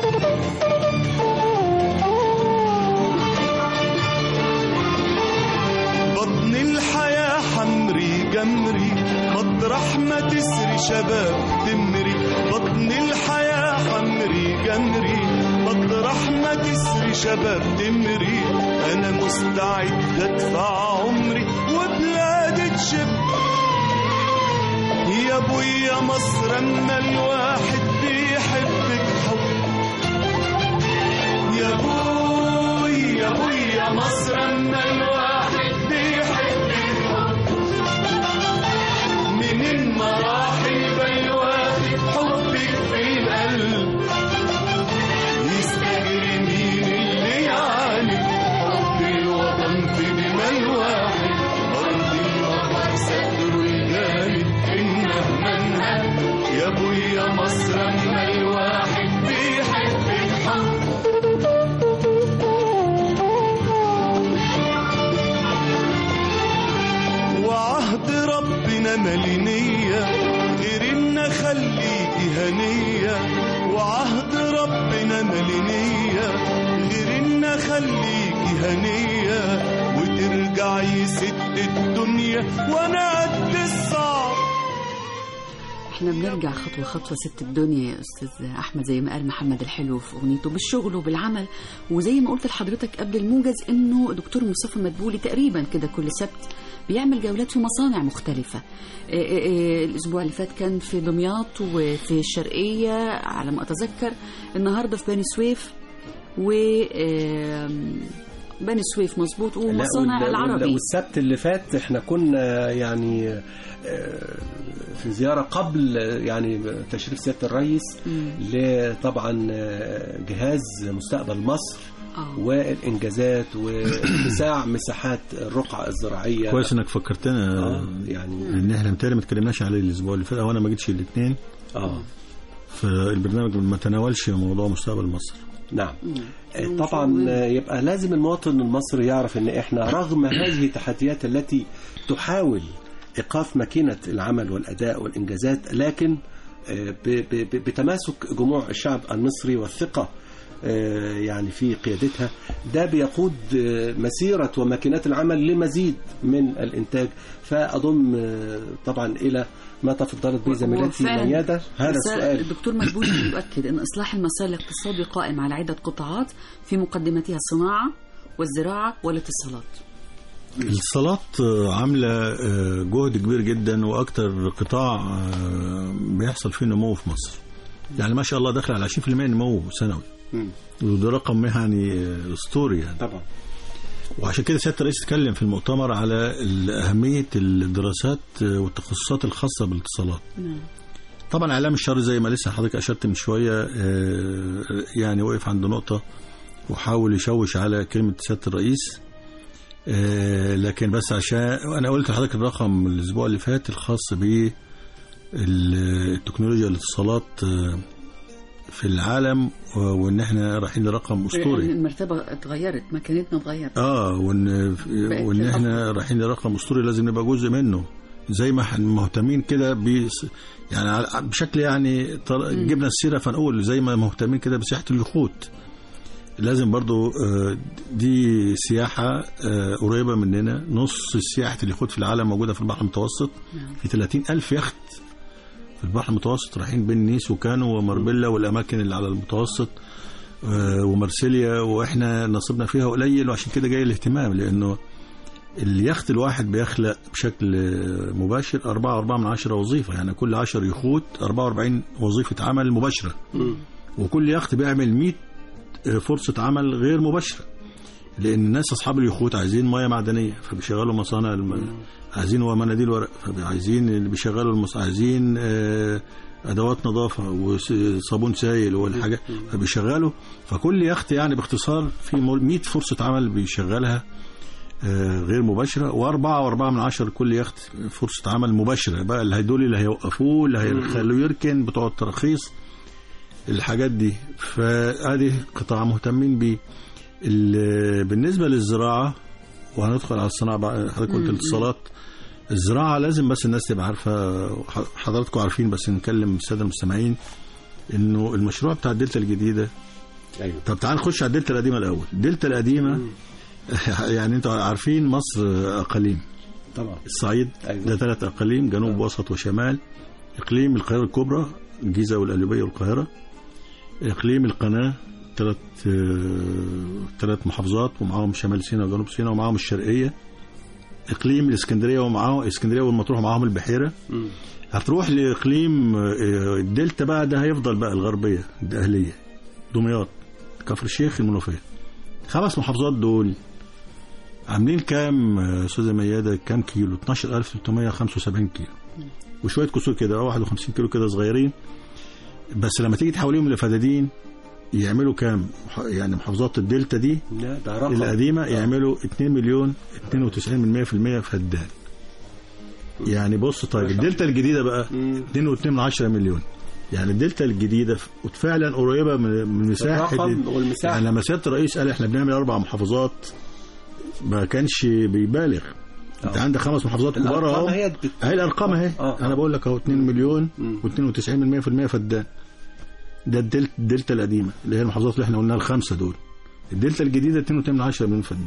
بطن الحياة حمري جمري مطرح ما تسري شباب تمري بطن الحياة حمري جمري مطرح ما تسري شباب تمري أنا مستعد أدفع عمري وبلادي تشب يا ابوي يا مصر اما الواحد بيحبك حب يا ابوي يا ابوي يا مصر اما الواحد بيحبك حب منين ما راح يبقى الواحد حبك في القلب يستجري مين اللي يعاني حب الوطن في دماء الواحد أرض النهر ستر الجانب إن مهما انهب يا ابوي يا مصر اما الواحد بيحبك حب وعهد ربنا ملينية غير ان خليكي هنية وعهد ربنا ملينية غير ان خليكي هنية وترجعي ست الدنيا وانا قد الصعب احنا بنرجع خطوة خطوة ست الدنيا يا أستاذ أحمد زي ما قال محمد الحلو في أغنيته بالشغل وبالعمل وزي ما قلت لحضرتك قبل الموجز إنه دكتور مصطفى مدبولي تقريبا كده كل سبت بيعمل جولات في مصانع مختلفة إيه إيه إيه الأسبوع اللي فات كان في دمياط وفي الشرقية على ما أتذكر النهاردة في بني سويف و آم، بني سويف مظبوط لا، ومصانع وال- العربي والسبت اللي فات احنا كنا يعني آه، في زيارة قبل آه، يعني تشريف سيادة الرئيس لطبعا آه، جهاز مستقبل مصر آه. والإنجازات واتساع مساحات الرقعة الزراعية كويس انك فكرتنا آه يعني ان احنا متهيألي ما اتكلمناش عليه الاسبوع اللي فات او انا ما جيتش الاثنين اه فالبرنامج ما تناولش موضوع مستقبل مصر نعم آه، طبعا آه، يبقى لازم المواطن المصري يعرف ان احنا رغم هذه التحديات التي تحاول ايقاف ماكينه العمل والاداء والانجازات لكن آه، ب- ب- ب- بتماسك جموع الشعب المصري والثقه آه، يعني في قيادتها ده بيقود آه، مسيره وماكينات العمل لمزيد من الانتاج فاضم آه، طبعا الى ما تفضلت به زميلتي وفعلاً ميادة هذا بس السؤال الدكتور مدبولي بيؤكد ان اصلاح المسار الاقتصادي قائم على عده قطاعات في مقدمتها الصناعه والزراعه والاتصالات. الصالات آه، عاملة آه، جهد كبير جدا وأكتر قطاع آه، بيحصل فيه نمو في مصر يعني ما شاء الله داخل على 20% نمو سنوي مم. وده رقم يعني آه، أسطوري يعني طبعا وعشان كده سيادة الرئيس اتكلم في المؤتمر على ال- أهمية الدراسات آه، والتخصصات الخاصة بالاتصالات طبعا إعلام الشر زي ما لسه حضرتك أشرت من شوية آه، يعني وقف عند نقطة وحاول يشوش على كلمة سيادة الرئيس آه، لكن بس عشان أنا قلت لحضرتك الرقم الأسبوع اللي فات الخاص ب التكنولوجيا والاتصالات آه، في العالم و- وإن إحنا رايحين لرقم أسطوري المرتبه اتغيرت مكانتنا اتغيرت. اه وان وان في احنا رايحين لرقم اسطوري لازم نبقى جزء منه زي ما احنا مهتمين كده بس يعني على- بشكل يعني طر- جبنا السيره فنقول زي ما مهتمين كده بسياحه اليخوت لازم برضو آه، دي سياحة آه، قريبة مننا نص سياحة اليخوت في العالم موجودة في البحر المتوسط في 30 ألف يخت في البحر المتوسط رايحين بين نيس وكانو وماربيلا والأماكن اللي على المتوسط آه، ومارسيليا واحنا نصيبنا فيها قليل وعشان كده جاي الاهتمام لانه اليخت الواحد بيخلق بشكل آه، مباشر 4 4 من 10 وظيفه يعني كل 10 يخوت 44 وظيفه عمل مباشره وكل يخت بيعمل 100 آه، فرصه عمل غير مباشره لان الناس اصحاب اليخوت عايزين ميه معدنيه فبيشغلوا مصانع الم... عايزين مناديل ورق فعايزين اللي بيشغلوا المص... عايزين آه، ادوات نظافه وصابون سائل والحاجات فبيشغلوا فكل يخت يعني باختصار في 100 فرصه عمل بيشغلها آه، غير مباشره واربعه واربعه من عشر كل يخت فرصه عمل مباشره بقى اللي هيدول اللي هيوقفوه اللي هيخلوه يركن بتوع التراخيص الحاجات دي فهذه قطاع مهتمين بيه ال- بالنسبه للزراعه وهندخل على الصناعه بقى حضرتك قلت الاتصالات الزراعه لازم بس الناس تبقى عارفه حضراتكم عارفين بس نكلم الساده المستمعين انه المشروع بتاع الدلتا الجديده ايوه طب تعال نخش على الدلتا القديمه الاول الدلتا القديمه يعني انتوا عارفين مصر اقاليم طبعا الصعيد أيوة. ده ثلاث اقاليم جنوب وسط وشمال اقليم القاهره الكبرى الجيزه والقليوبيه والقاهره اقليم القناه ثلاث ثلاث محافظات ومعاهم شمال سيناء وجنوب سيناء ومعاهم الشرقيه اقليم الاسكندريه ومعاهم اسكندريه والمطروح معاهم البحيره مم. هتروح لاقليم آه، الدلتا بقى ده هيفضل بقى الغربيه الاهليه دمياط كفر الشيخ المنوفيه خمس محافظات دول عاملين كام آه، استاذه مياده كام كيلو 12375 كيلو وشويه كسور كده 51 كيلو كده صغيرين بس لما تيجي تحوليهم لفدادين يعملوا كام مح- يعني محافظات الدلتا دي لا ده رقم القديمة يعملوا 2 مليون 92 من 100% فدان يعني بص طيب الدلتا الجديدة بقى 2.2 من 10 مليون يعني الدلتا الجديدة ف- فعلا قريبة من من مساحة الرقم والمساحة. يعني لما سيادة الرئيس قال احنا بنعمل أربع محافظات ما كانش بيبالغ انت عندك خمس محافظات كبار الأرقام اهو هي بت- اهي الارقام اهي آه. انا بقول لك اهو 2 مليون و92 من 100% فدان ده الدلتا الدلتا القديمه اللي هي المحافظات اللي احنا قلناها الخمسه دول الدلتا الجديده 2.8 من 10 مليون فدان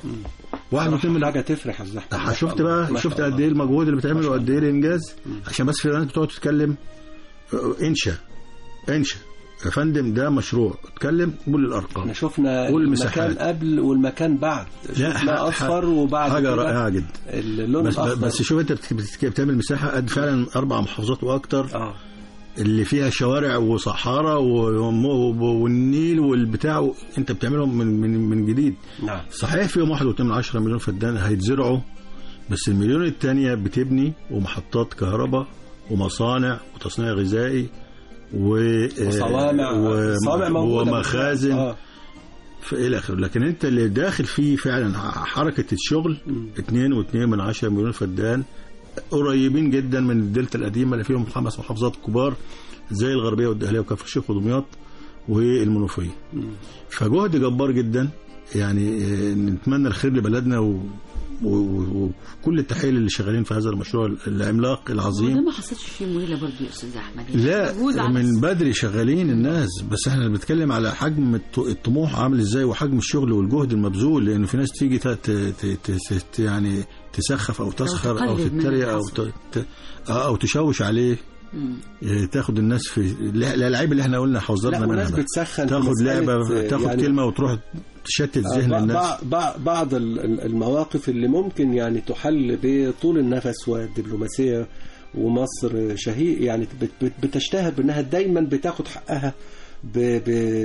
واحد واثنين من حاجه تفرح يا أستاذ أحمد. ما شاء شفت الله. بقى ما شاء شفت الله. قد ايه المجهود اللي بتعمله وقد ايه الانجاز عشان بس في ناس بتقعد تتكلم آه، انشا انشا يا فندم ده مشروع اتكلم قول الارقام احنا شفنا والمساحات. المكان قبل والمكان بعد لا، شفنا ح- اصفر وبعد حاجه كده رائعه جدا اللون بس الاخضر بس شوف انت بت- بت- بتعمل مساحه قد فعلا اربع محافظات واكتر اه اللي فيها شوارع وصحارى و- و- والنيل والبتاع انت بتعملهم من من من جديد نعم صحيح فيهم واحد واتنين من عشرة مليون فدان هيتزرعوا بس المليون التانية بتبني ومحطات كهرباء ومصانع وتصنيع غذائي و وصوامع و- صوامع موجودة ومخازن آه. الى اخره لكن انت اللي داخل فيه فعلا حركه الشغل اتنين واتنين من عشرة مليون فدان قريبين جدا من الدلتا القديمه اللي فيهم خمس محافظات كبار زي الغربيه والدهليه وكفر الشيخ ودمياط والمنوفيه فجهد جبار جدا يعني آه، نتمنى الخير لبلدنا و و- و- وكل التحيه اللي شغالين في هذا المشروع العملاق وده العظيم ما حصلش فيه مهله برضه يا استاذ احمد لا مجهود على من الس- بدري شغالين الناس بس احنا بنتكلم على حجم الط- الطموح عامل ازاي وحجم الشغل والجهد المبذول لانه في ناس تيجي ت- ت- ت- ت- ت- يعني تسخف او تسخر او تقلل من تتريق او الحصل. ت- ت- او تشوش عليه مم. اه، تاخد الناس في لا- لا، العيب اللي احنا قلنا لا حذرنا منها وناس بقى. بتسخن في تاخد مسألة، لعبه آه، تاخد يعني كلمه وتروح تشتت ذهن آه، الناس بع- بع- بعض ال- ال- المواقف اللي ممكن يعني تحل بطول النفس والدبلوماسية ومصر شهيق يعني بت- بت- بتشتهر بأنها دايما بتاخد حقها ب-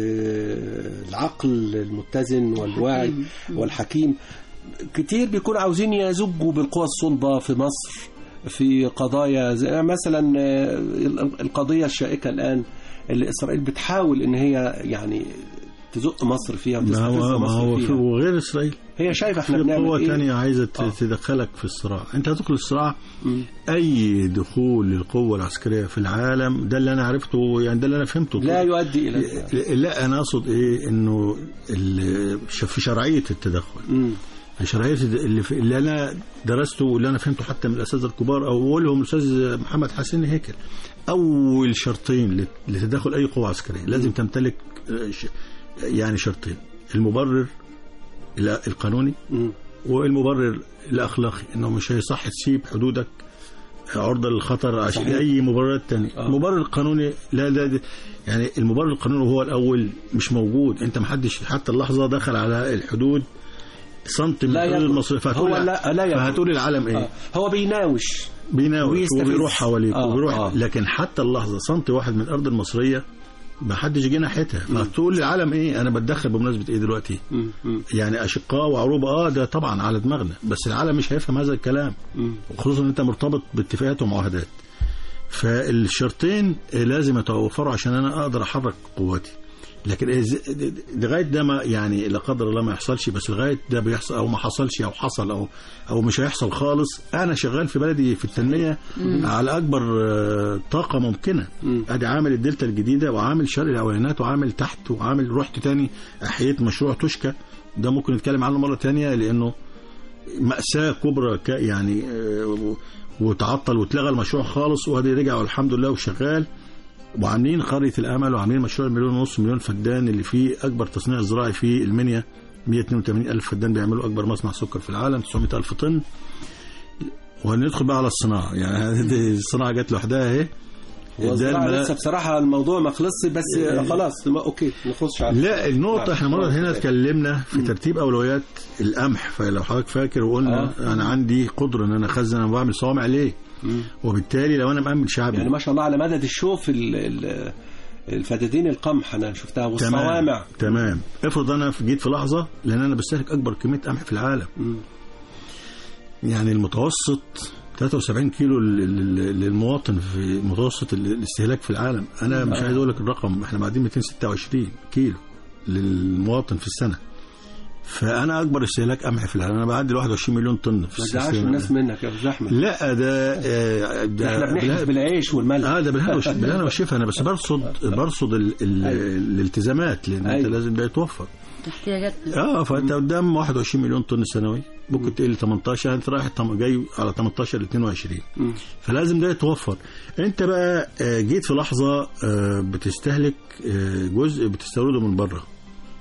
بالعقل المتزن والواعي والحكيم كتير بيكونوا عاوزين يزجوا بالقوى الصلبة في مصر في قضايا زي مثلا آه، القضية الشائكة الآن اللي إسرائيل بتحاول إن هي يعني تزق مصر فيها ما وتستفز هو ما مصر هو في- فيها وغير اسرائيل هي شايفة احنا في بنعمل قوة ايه تانية عايزة ت- آه. تدخلك في الصراع انت هتدخل الصراع مم. اي دخول للقوة العسكرية في العالم ده اللي انا عرفته يعني ده اللي انا فهمته لا يؤدي الى ذلك. لا انا اقصد ايه انه ال- ش- في شرعية التدخل مم. في شرعية الد- اللي, في اللي انا درسته واللي انا فهمته حتى من الاساتذة الكبار اولهم الاستاذ محمد حسين هيكل اول شرطين لت- لتدخل اي قوة عسكرية لازم تمتلك آه، ش- يعني شرطين المبرر ال- القانوني مم. والمبرر الاخلاقي انه مش هيصح تسيب حدودك عرضة للخطر عشان صحيح. اي مبررات تانية آه. المبرر القانوني لا ده, ده يعني المبرر القانوني هو الاول مش موجود انت محدش حتى اللحظه دخل على الحدود سنتي من لا الحدود يكن. المصريه فهتقول هو لا- لا يكن. فهتقول العالم ايه آه. هو بيناوش بيناوش وبيستفز. وبيروح حواليك آه، وبيروح آه. لكن حتى اللحظه سنتي واحد من الارض المصريه ما حدش جه ناحيتها فهتقول للعالم ايه انا بتدخل بمناسبه ايه دلوقتي مم. مم. يعني اشقاء وعروبه اه ده طبعا على دماغنا بس العالم مش هيفهم هذا الكلام مم. خصوصا ان انت مرتبط باتفاقات ومعاهدات فالشرطين لازم يتوفروا عشان انا اقدر احرك قواتي لكن إز- لغايه ده ما يعني لا قدر الله ما يحصلش بس لغايه ده بيحصل او ما حصلش او حصل او او مش هيحصل خالص انا شغال في بلدي في التنميه على اكبر آه، طاقه ممكنه مم. ادي عامل الدلتا الجديده وعامل شرق العوينات وعامل تحت وعامل رحت تاني احييت مشروع توشكا ده ممكن نتكلم عنه مره تانية لانه مأساة كبرى ك- يعني آه، و- وتعطل واتلغى المشروع خالص وادي رجع والحمد لله وشغال وعاملين قرية الأمل وعاملين مشروع المليون ونص مليون فدان اللي فيه أكبر تصنيع زراعي في المنيا 182 ألف فدان بيعملوا أكبر مصنع سكر في العالم 900 ألف طن وهندخل بقى على الصناعة يعني دي الصناعة جت لوحدها اهي ده والزراعة الملا- لسه بصراحة الموضوع ما خلصش بس خلاص ما اوكي نخش على لا النقطة نعم. احنا مرة هنا اتكلمنا في ترتيب أولويات القمح فلو حضرتك فاكر وقلنا آه. أنا عندي قدرة إن أنا أخزن أنا بعمل صوامع ليه؟ مم. وبالتالي لو أنا مأمن شعبي يعني ما شاء الله على مدد الشوف ال- ال- الفدادين القمح انا شفتها تمام والصوامع تمام افرض انا في- جيت في لحظه لان انا بستهلك اكبر كميه قمح في العالم مم. يعني المتوسط 73 كيلو لل- لل- للمواطن في متوسط ال- الاستهلاك في العالم انا مش عايز اقول لك الرقم احنا معدين 226 كيلو للمواطن في السنه فانا اكبر استهلاك قمح في العالم انا بعدي 21 مليون طن في ما تزعلش السنة. الناس منك يا استاذ احمد لا ده آه، ده احنا ده بنحلف بالعيش والملح اه ده بالهنا والش- بالهنا والشفا انا بس برصد برصد ال ال الالتزامات لان انت أيوة. لازم ده يتوفر احتياجات اه فانت قدام 21 مليون طن سنوي ممكن تقل 18 انت رايح طم- جاي على 18 ل 22 مم. فلازم ده يتوفر انت بقى آه، جيت في لحظه آه، بتستهلك آه، جزء بتستورده من بره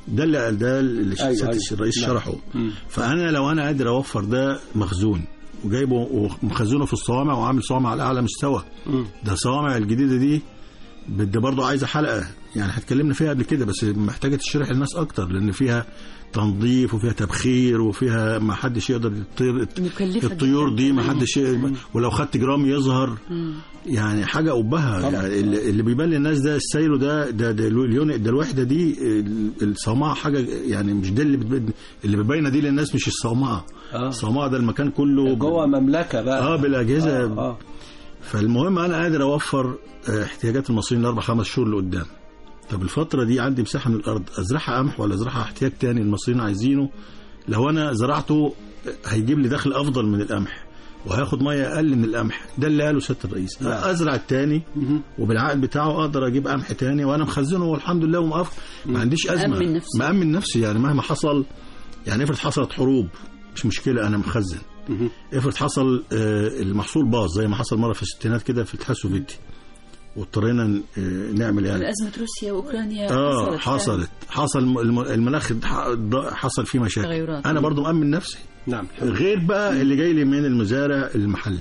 ده اللي ده اللي أيوة، سيادة أيوة. الرئيس نعم. شرحه مم. فانا لو انا قادر اوفر ده مخزون وجايبه ومخزنه في الصوامع وعامل صوامع على اعلى مستوى مم. ده الصوامع الجديده دي ده برضه عايزه حلقه يعني هتكلمنا فيها قبل كده بس محتاجه تشرح للناس اكتر لان فيها تنظيف وفيها تبخير وفيها ما حدش يقدر يطير مكلفة الطيور جداً دي ما كمان. حدش ي- ولو خدت جرام يظهر يعني حاجه قبها طبعاً. يعني اللي اللي بيبان للناس ده السيلو ده ده ده اليون ده الوحده دي ال- الصومعه حاجه يعني مش ده اللي بتبين اللي باينه دي للناس مش الصومعه آه. الصومعه ده المكان كله جوه مملكه بقى اه بالاجهزه آه. آه. فالمهم انا قادر اوفر آه، احتياجات المصريين لاربع خمس شهور لقدام طب الفتره دي عندي مساحه من الارض ازرعها قمح ولا ازرعها احتياج تاني المصريين عايزينه لو انا زرعته آه، هيجيب لي دخل افضل من القمح وهاخد ميه اقل من القمح ده اللي قاله سياده الرئيس نعم. ازرع التاني وبالعقد بتاعه اقدر اجيب قمح تاني وانا مخزنه والحمد لله ومقف ما عنديش ازمه مأمن نفسي. مأمن نفسي يعني مهما حصل يعني افرض حصلت حروب مش مشكله انا مخزن مهم. افرض حصل آه، المحصول باظ زي ما حصل مره في الستينات كده في الاتحاد السوفيتي واضطرينا ن- آه، نعمل يعني أزمة روسيا وأوكرانيا اه حصلت حصلت حصل الم- المناخ ح- ض- حصل فيه مشاكل تغيرات. انا برضو مأمن نفسي نعم غير بقى اللي جاي لي من المزارع المحلي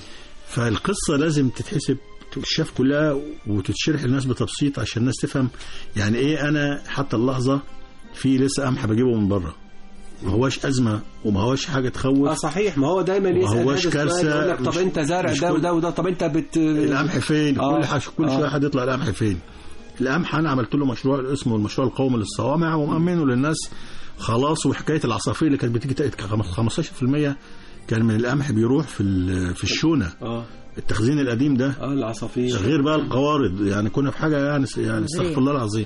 فالقصه لازم تتحسب تتشاف كلها وتتشرح للناس بتبسيط عشان الناس تفهم يعني ايه انا حتى اللحظه في لسه قمح بجيبه من بره ما هوش ازمه وما هوش حاجه اه تخوف صحيح ما هو دايما ما يسال هوش هذا السؤال، كارثة، يقول لك طب مش- انت زارع مش ده كل- وده وده طب انت بت القمح فين آه. كل حاجه كل آه. شويه حد يطلع القمح فين القمح انا عملت له مشروع اسمه المشروع القومي للصوامع ومأمنه للناس خلاص وحكايه العصافير اللي كانت بتيجي تق- 15% كان من القمح بيروح في ال- في الشونه اه التخزين القديم ده اه العصافير غير بقى القوارض يعني كنا في حاجه يعني يعني استغفر الله العظيم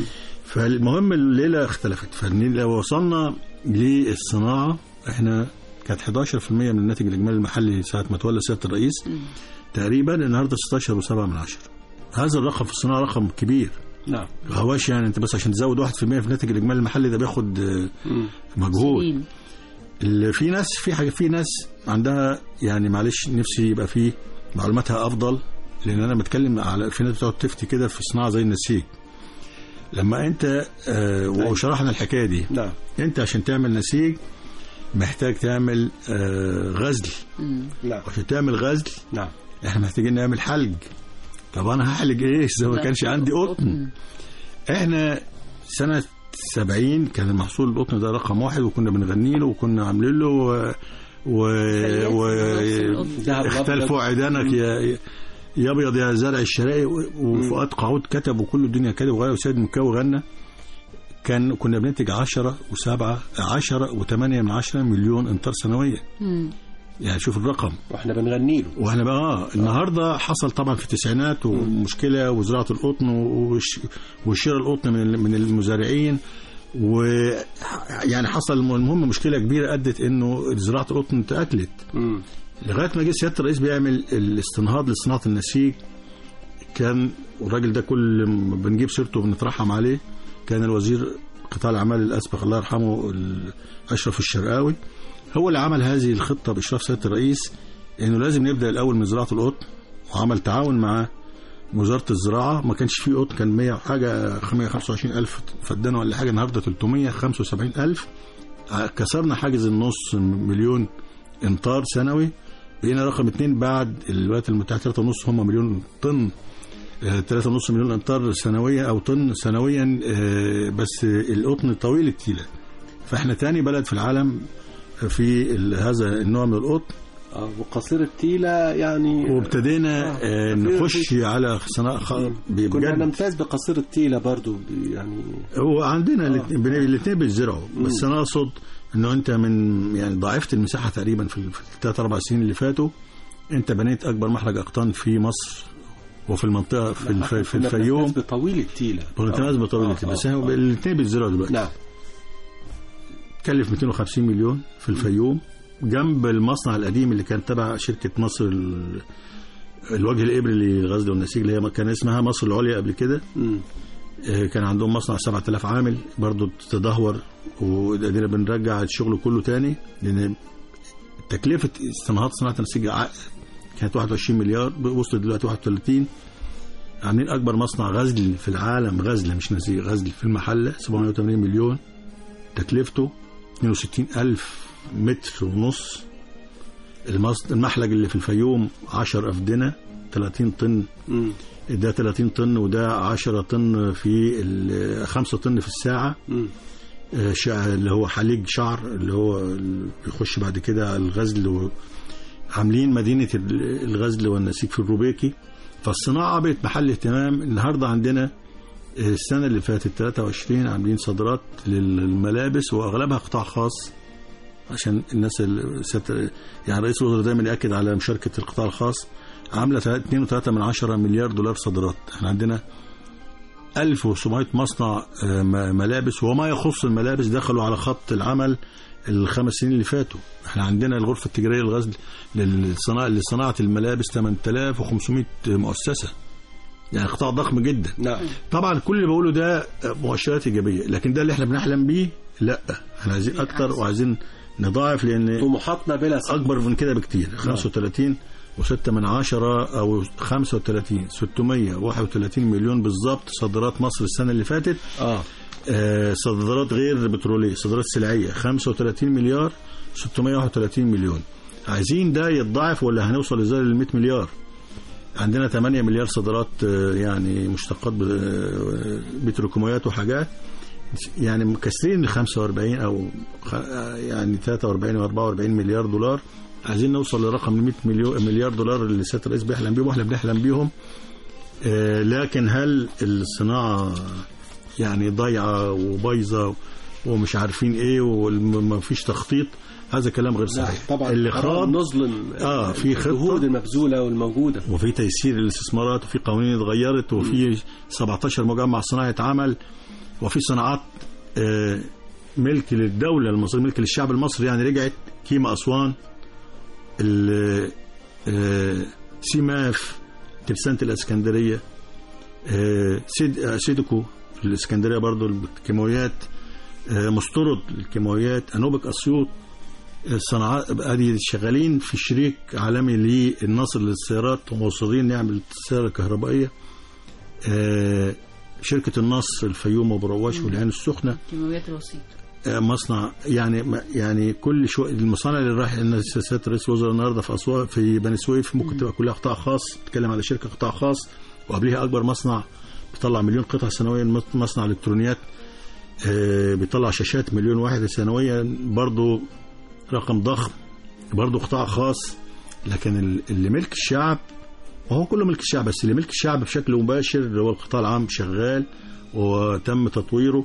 فالمهم الليله اختلفت فلو وصلنا للصناعه احنا كانت 11% من الناتج الاجمالي المحلي ساعه ما تولى سياده الرئيس تقريبا النهارده 16.7 من عشرة هذا الرقم في الصناعه رقم كبير نعم ما هواش يعني انت بس عشان تزود 1% في الناتج الاجمالي المحلي ده بياخد آه، مجهود سنين. اللي في ناس في حاجه في ناس عندها يعني معلش نفسي يبقى في معلوماتها افضل لان انا بتكلم على في ناس بتقعد تفتي كده في صناعه زي النسيج لما انت آه وشرحنا الحكايه دي نعم انت عشان تعمل نسيج محتاج تعمل آه غزل نعم وعشان تعمل غزل نعم احنا محتاجين نعمل حلج طب انا هحلج ايه اذا ما لا، كانش عندي قطن احنا سنة 70 كان المحصول القطن ده رقم واحد وكنا بنغني له وكنا عاملين له و... و... و... دهب اختلفوا عيدانك يا يا ابيض يا زرع الشرائي و- وفؤاد قعود كتب وكل الدنيا كتب وغير وسيد مكاوي غنى كان كنا بننتج 10 و7 10 و8 من 10 مليون امتار سنويا مم. يعني شوف الرقم واحنا بنغني له واحنا بقى اه النهارده حصل طبعا في التسعينات ومشكله وزراعه القطن وش- وشراء القطن من ال- من المزارعين و يعني حصل المهم مشكله كبيره ادت انه زراعه القطن تاكلت مم. لغايه ما جه سياده الرئيس بيعمل الاستنهاض لصناعه النسيج كان والراجل ده كل ما بنجيب سيرته وبنترحم عليه كان الوزير قطاع الاعمال الاسبق الله يرحمه ال- اشرف الشرقاوي هو اللي عمل هذه الخطه باشراف سياده الرئيس انه لازم نبدا الاول من زراعه القطن وعمل تعاون مع وزاره الزراعه ما كانش فيه قطن كان 100 وحاجه 125 الف فدان ولا حاجه النهارده 375 الف كسرنا حاجز النص مليون امتار سنوي بقينا رقم اثنين بعد الولايات المتحده ثلاثة ونص هم مليون طن آه، ثلاثة ونص مليون امتار سنويا او طن سنويا آه، بس القطن طويل التيله فاحنا تاني بلد في العالم في ال- هذا النوع من القطن اه وقصير التيله يعني وابتدينا آه، نخش على صناعه خ- كنا بجد نمتاز بقصير التيله برضو يعني هو عندنا الاثنين بيتزرعوا بس انا اقصد انه انت من يعني ضاعفت المساحه تقريبا في ال- في الثلاث اربع سنين اللي فاتوا انت بنيت اكبر محرج اقطان في مصر وفي المنطقه في, الف... في كنا الفيوم بنمتاز بطويل التيله بنتميز بطويلة آه، بس آه، هو الاثنين بيتزرعوا دلوقتي نعم كلف 250 مليون في الفيوم جنب المصنع القديم اللي كان تبع شركه مصر ال... الوجه الابري للغزل والنسيج اللي هي كان اسمها مصر العليا قبل كده مم. آه، كان عندهم مصنع 7000 عامل برضو تدهور وادينا بنرجع الشغل كله تاني لان تكلفه استنهاض صناعه النسيج ع- كانت 21 مليار وصلت دلوقتي 31 عاملين اكبر مصنع غزل في العالم غزل مش نسيج غزل في المحله 780 مليون تكلفته 62 الف متر ونص المص- المحلج اللي في الفيوم 10 افدنه 30 طن مم. ده 30 طن وده 10 طن في ال- 5 طن في الساعه مم. آه، شع- اللي هو حليج شعر اللي هو ال- بيخش بعد كده على الغزل و... عاملين مدينة ال- الغزل والنسيج في الروبيكي فالصناعة بقت محل اهتمام النهاردة عندنا آه، السنة اللي فاتت 23 عاملين صادرات للملابس وأغلبها قطاع خاص عشان الناس اللي ست... يعني رئيس الوزراء دايما يأكد على مشاركة القطاع الخاص عاملة 2.3 من عشرة مليار دولار صادرات احنا عندنا 1700 مصنع آه، م- ملابس وما يخص الملابس دخلوا على خط العمل الخمس سنين اللي فاتوا احنا عندنا الغرفة التجارية للغزل للصناعة لصناعة الملابس 8500 مؤسسة يعني قطاع ضخم جدا نعم طبعا كل اللي بقوله ده مؤشرات ايجابيه لكن ده اللي احنا بنحلم بيه لا احنا عايزين اكتر وعايزين نضاعف لان طموحاتنا بلا سقف اكبر من كده بكتير 35 و6 من عشرة او 35 631 مليون بالظبط صادرات مصر السنه اللي فاتت اه آه، صادرات غير بتروليه صادرات سلعيه 35 مليار 631 مليون عايزين ده يتضاعف ولا هنوصل ازاي لل 100 مليار عندنا 8 مليار صادرات آه، يعني مشتقات ب- آه، بتروكيماويات وحاجات يعني مكسرين ال 45 او خ- آه، يعني 43 و 44 مليار دولار عايزين نوصل لرقم 100 مليون مليار دولار اللي سياده الرئيس بيحلم بيهم واحنا بنحلم بيهم آه، لكن هل الصناعه يعني ضايعه وبايظه ومش عارفين ايه وما فيش تخطيط هذا كلام غير لا صحيح طبعا اللي حرام خاض نظلم آه، في خطة. الجهود المبذوله والموجوده وفي تيسير الاستثمارات وفي قوانين اتغيرت وفي 17 مجمع صناعي اتعمل وفي صناعات آه، ملك للدولة المصرية ملك للشعب المصري يعني رجعت كيما أسوان ال- آه، سيماف ترسانة الإسكندرية آه، سيد آه، سيدكو في الإسكندرية برضو الكيماويات آه، مسترد الكيماويات أنوبك أسيوط الصناعات ادي شغالين في شريك عالمي للنصر للسيارات وموصلين نعمل السيارة الكهربائية آه، شركة النصر الفيوم وبرواش والعين السخنة كيماويات الوسيط آه، مصنع يعني ما- يعني كل شو المصانع اللي راح لنا سياسات رئيس الوزراء النهارده في اسوان في بني سويف ممكن تبقى كلها قطاع خاص تتكلم على شركه قطاع خاص وقبلها اكبر مصنع بيطلع مليون قطعه سنويا مصنع الكترونيات آه، بيطلع شاشات مليون واحده سنويا برضو رقم ضخم برضو قطاع خاص لكن ال- اللي ملك الشعب وهو كله ملك الشعب بس اللي ملك الشعب بشكل مباشر اللي هو القطاع العام شغال وتم تطويره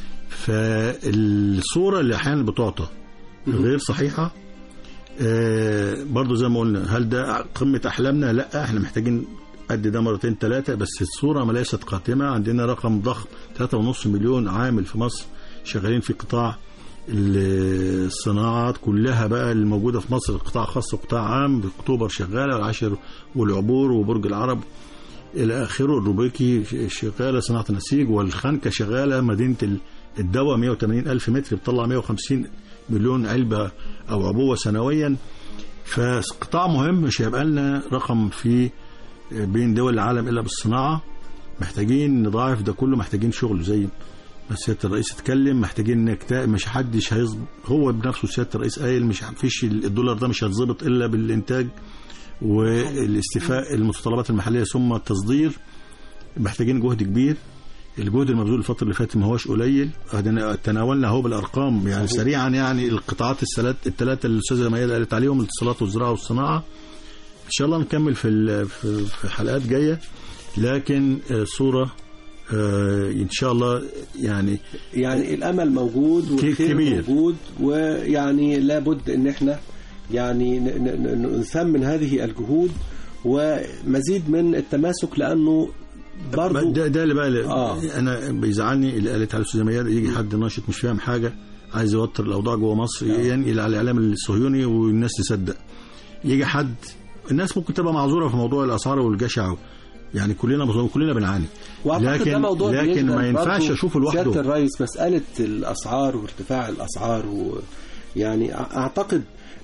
فالصورة اللي أحيانا بتعطى غير صحيحة آه، برضو زي ما قلنا هل ده قمة أحلامنا لا احنا محتاجين قد ده مرتين ثلاثة بس الصورة ما ليست قاتمة عندنا رقم ضخم 3.5 مليون عامل في مصر شغالين في قطاع ال- الصناعات كلها بقى اللي موجودة في مصر قطاع خاص وقطاع عام اكتوبر شغالة والعاشر والعبور وبرج العرب الى اخره الروبيكي شغاله صناعه النسيج والخنكه شغاله مدينه ال- الدواء 180 الف متر بتطلع 150 مليون علبه او عبوه سنويا فقطاع مهم مش هيبقى لنا رقم في بين دول العالم الا بالصناعه محتاجين نضاعف ده كله محتاجين شغل زي ما سياده الرئيس اتكلم محتاجين نكتا مش حدش هيظبط هو بنفسه سياده الرئيس قايل مش فيش الدولار ده مش هيتظبط الا بالانتاج والاستيفاء المتطلبات المحليه ثم التصدير محتاجين جهد كبير الجهد المبذول الفتره اللي فاتت ما هوش قليل أدينا تناولنا اهو بالارقام يعني سريعا يعني القطاعات الثلاث الثلاثه اللي الاستاذه ميادة قالت عليهم الاتصالات والزراعه والصناعه ان شاء الله نكمل في ال- في في حلقات جايه لكن آه، صوره آه، ان شاء الله يعني يعني الامل موجود والخير كبير. موجود ويعني لابد ان احنا يعني ن- ن- ن- نثمن هذه الجهود ومزيد من التماسك لانه برضو ده ده اللي بقى اللي آه. انا بيزعلني اللي قالت على الاستاذه ميادة يجي حد ناشط مش فاهم حاجه عايز يوتر الاوضاع جوه مصر ينقل على الاعلام الصهيوني والناس تصدق يجي حد الناس ممكن تبقى معذوره في موضوع الاسعار والجشع يعني كلنا كلنا بنعاني واعتقد لكن ده موضوع لكن بيشغل ما ينفعش برضو اشوفه سياده لوحده الرئيس مساله الاسعار وارتفاع الاسعار و يعني أع- اعتقد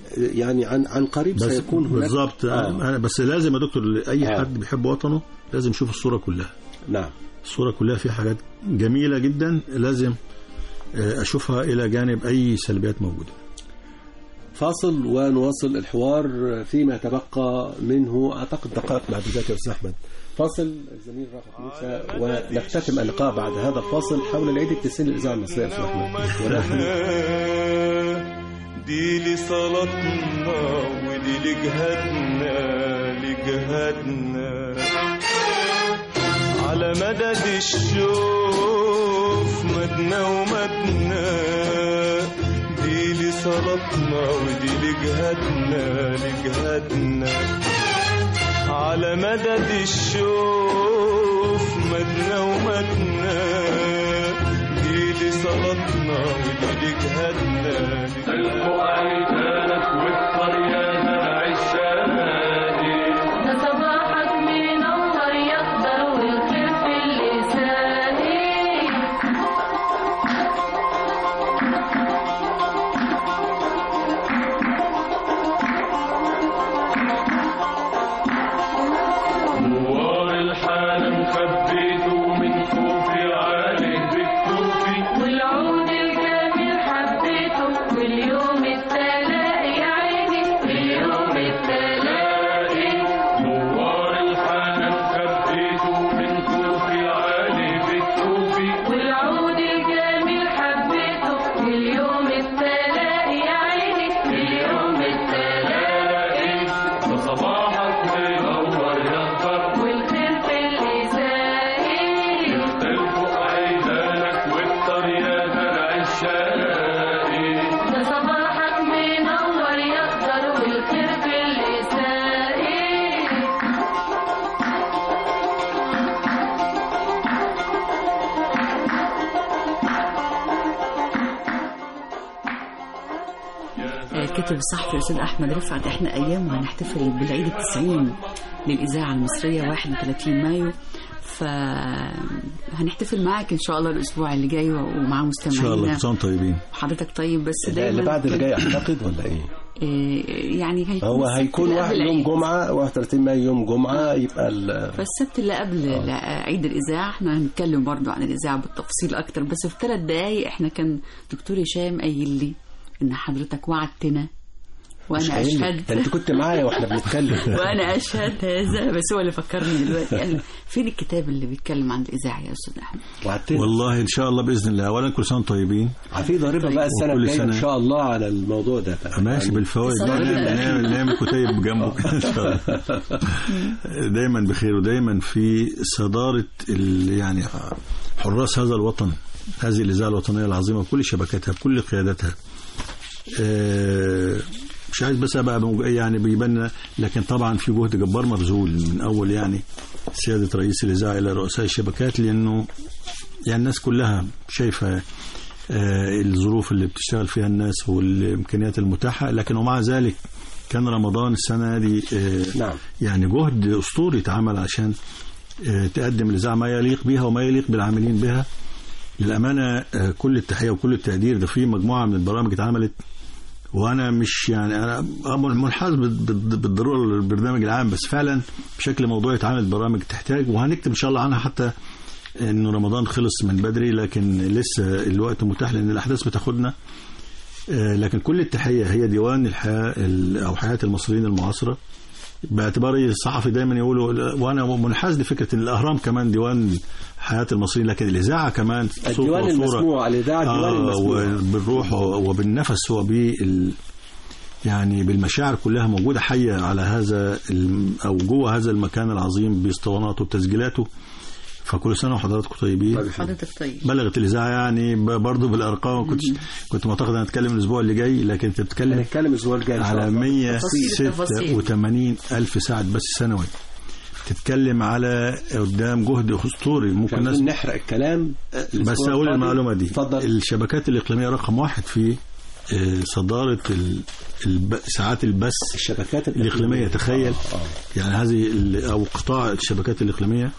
يعني عن عن قريب بس سيكون هناك بالظبط آه. أنا بس لازم يا دكتور اي آه. حد بيحب وطنه لازم يشوف الصوره كلها نعم الصوره كلها فيها حاجات جميله جدا لازم آه، اشوفها الى جانب اي سلبيات موجوده فاصل ونواصل الحوار فيما تبقى منه اعتقد دقائق معدودات يا استاذ احمد فاصل الزميل رافع موسى ونختتم اللقاء بعد هذا الفاصل حول العيد التسعين للاذاعه المصريه يا استاذ احمد ونحن دي لصلاتنا ودي لجهادنا لجهادنا على مدد الشوف مدنا ومدنا دي لصلاتنا ودي لجهادنا لجهادنا على مدد الشوف مدنا ومدنا دي لصلاتنا ودي لجهادنا ده صباحك منور يخضر والخير في اللسان نوار الحالم خبيته من خوفي عليه بالكوفي والعود الجميل حبيته واليوم التلاقي يا عيني اليوم التلاقي نوار الحالم خبيته من خوفي عليه بالكوفي والعود الجميل حبيته واليوم التلاقي يا عيني اليوم التلاقي ده صباحك منور يخضر والخير في اللسان تلفق عيدانك واكتر يا درع الشقاقي ده صباحك منور يخضر والخير في اللسان آه، كتب الصحفي الاستاذ احمد رفعت احنا ايام وهنحتفل بالعيد التسعين للاذاعه المصريه 31 مايو فهنحتفل معاك ان شاء الله الاسبوع اللي جاي ومع ان شاء الله مستمعينا كل سنه وانتم طيبين حضرتك طيب بس ده دايما اللي بعد اللي جاي اعتقد ولا ايه؟ آه، يعني هيكون هو السبت هيكون اللي واحد قبل يوم العيد. جمعه 31 مايو يوم جمعه يبقى ال- فالسبت اللي قبل عيد الإذاعة احنا هنتكلم برضو عن الإذاعة بالتفصيل أكتر بس في ثلاث دقايق احنا كان دكتور هشام قايل لي إن حضرتك وعدتنا مش وأنا قايل لي. أشهد ده انت كنت معايا واحنا بنتكلم وأنا أشهد هذا بس هو اللي فكرني دلوقتي قال فين الكتاب اللي بيتكلم عن الإذاعة يا أستاذ أحمد وعدتني والله ان شاء الله باذن الله اولا كل سنه وانتم طيبين في ضريبه بقى السنه وكل الجايه ان سنة. شاء الله على الموضوع ده ماشي بالفوائد صلاة نعمل الله. نعمل نعمل كتيب جنبه كده ان شاء الله دايما بخير ودايما في صداره ال- يعني حراس هذا الوطن هذه الاذاعه الوطنيه العظيمه بكل شبكاتها بكل قياداتها آه، مش عايز بس ابقى موج- يعني بيبان لكن طبعا في جهد جبار مبذول من اول يعني سياده رئيس الاذاعه الى رؤساء الشبكات لانه يعني الناس كلها شايفه آه، الظروف اللي بتشتغل فيها الناس والامكانيات المتاحه لكن ومع ذلك كان رمضان السنه دي آه، نعم. يعني جهد اسطوري اتعمل عشان آه، تقدم الاذاعه ما يليق بها وما يليق بالعاملين بها للامانه آه، كل التحيه وكل التقدير ده في مجموعه من البرامج اتعملت وانا مش يعني انا منحاز بال- بال- بالضروره للبرنامج العام بس فعلا بشكل موضوعي اتعملت برامج تحتاج وهنكتب ان شاء الله عنها حتى انه رمضان خلص من بدري لكن لسه الوقت متاح لان الاحداث بتاخدنا آه، لكن كل التحيه هي ديوان الحياه ال- او حياه المصريين المعاصره باعتباري الصحفي دايما يقولوا وانا منحاز لفكره ان الاهرام كمان ديوان حياه المصريين لكن الاذاعه كمان صوت الديوان وصورة. المسموع الاذاعه الديوان آه المسموع وبالروح وبالنفس وبال يعني بالمشاعر كلها موجودة حية على هذا الم- أو جوه هذا المكان العظيم باسطواناته وتسجيلاته فكل سنة وحضراتكم طيبين حضرتك طيب بلغت الإذاعة يعني ب- برضه بالأرقام كنت كنت معتقد أن أتكلم الأسبوع اللي جاي لكن أنت بتتكلم هنتكلم الاسبوع الجاي إن شاء على الله. تفاصيل، تفاصيل. 186 ألف ساعة بس سنوي تتكلم على قدام جهد أسطوري ممكن مش الناس عايزين نحرق الكلام بس الأسبوع اقول القادم. المعلومه دي اتفضل الشبكات الاقليميه رقم واحد في آه، صداره ال- الب... ساعات البث الشبكات الاقليميه تخيل آه، آه. يعني هذه ال- او قطاع الشبكات الاقليميه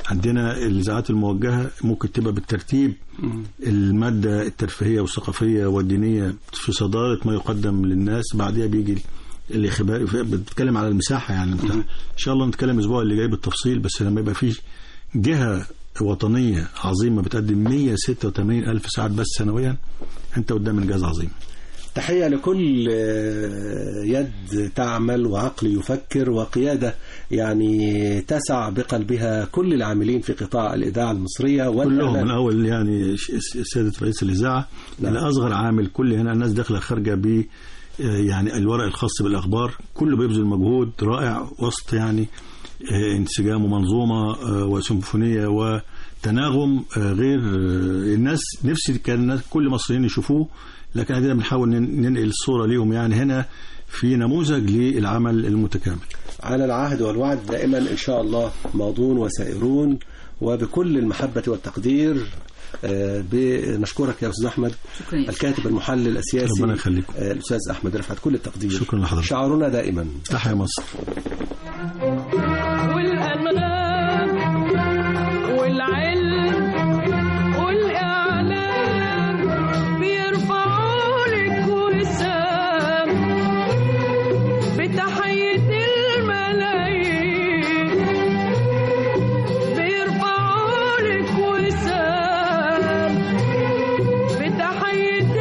عندنا الاذاعات الموجهه ممكن تبقى بالترتيب الماده الترفيهيه والثقافيه والدينيه في صداره ما يقدم للناس بعدها بيجي الاخبار بتتكلم على المساحه يعني بتاع. ان شاء الله نتكلم الاسبوع اللي جاي بالتفصيل بس لما يبقى في جهه وطنيه عظيمه بتقدم 186 الف ساعه بس سنويا انت قدام انجاز عظيم تحية لكل آه، يد تعمل وعقل يفكر وقيادة يعني تسع بقلبها كل العاملين في قطاع الإذاعة المصرية كلهم والإعلام. من اول يعني ش- سياده رئيس الاذاعه نعم. لاصغر عامل كل هنا الناس داخله خارجه ب آه، يعني الورق الخاص بالاخبار كله بيبذل مجهود رائع وسط يعني آه، انسجام ومنظومه آه، وسيمفونيه وتناغم آه، غير آه، الناس نفسي كان الناس كل المصريين يشوفوه لكن ادينا بنحاول نن- ننقل الصوره ليهم يعني هنا في نموذج للعمل المتكامل على العهد والوعد دائما إن شاء الله ماضون وسائرون وبكل المحبة والتقدير آه، بنشكرك يا أستاذ أحمد شكرا يا الكاتب المحلل السياسي ربنا يخليكم. آه، الأستاذ أحمد رفعت كل التقدير شكرا لحضرتك. شعارنا دائما تحيا مصر والأنغام والعلم والإعلام بيرفعوا لك وسام بتحية الملايين بيرفعوا لك وسام بتحية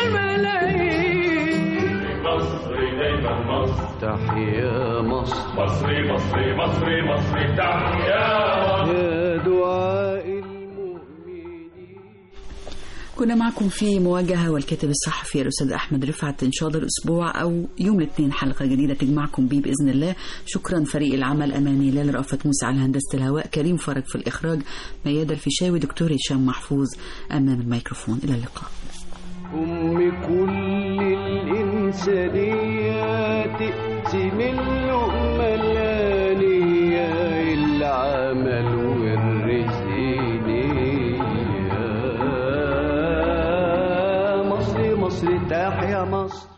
الملايين مصري دايما مصر تحيا مصر مصري مصري مصري مصري تحيا يا دعاء المؤمنين كنا معكم في مواجهة والكاتب الصحفي الأستاذ أحمد رفعت إن شاء الله الأسبوع أو يوم الاثنين حلقة جديدة تجمعكم بيه بإذن الله شكرا فريق العمل أماني لال رأفت موسى على هندسة الهواء كريم فرج في الإخراج ميادة الفيشاوي دكتور هشام محفوظ أمام الميكروفون إلى اللقاء أم كل الإنسانية تقسم اللقمة الآنية العمل والرزق نية مصر مصر تحيا مصر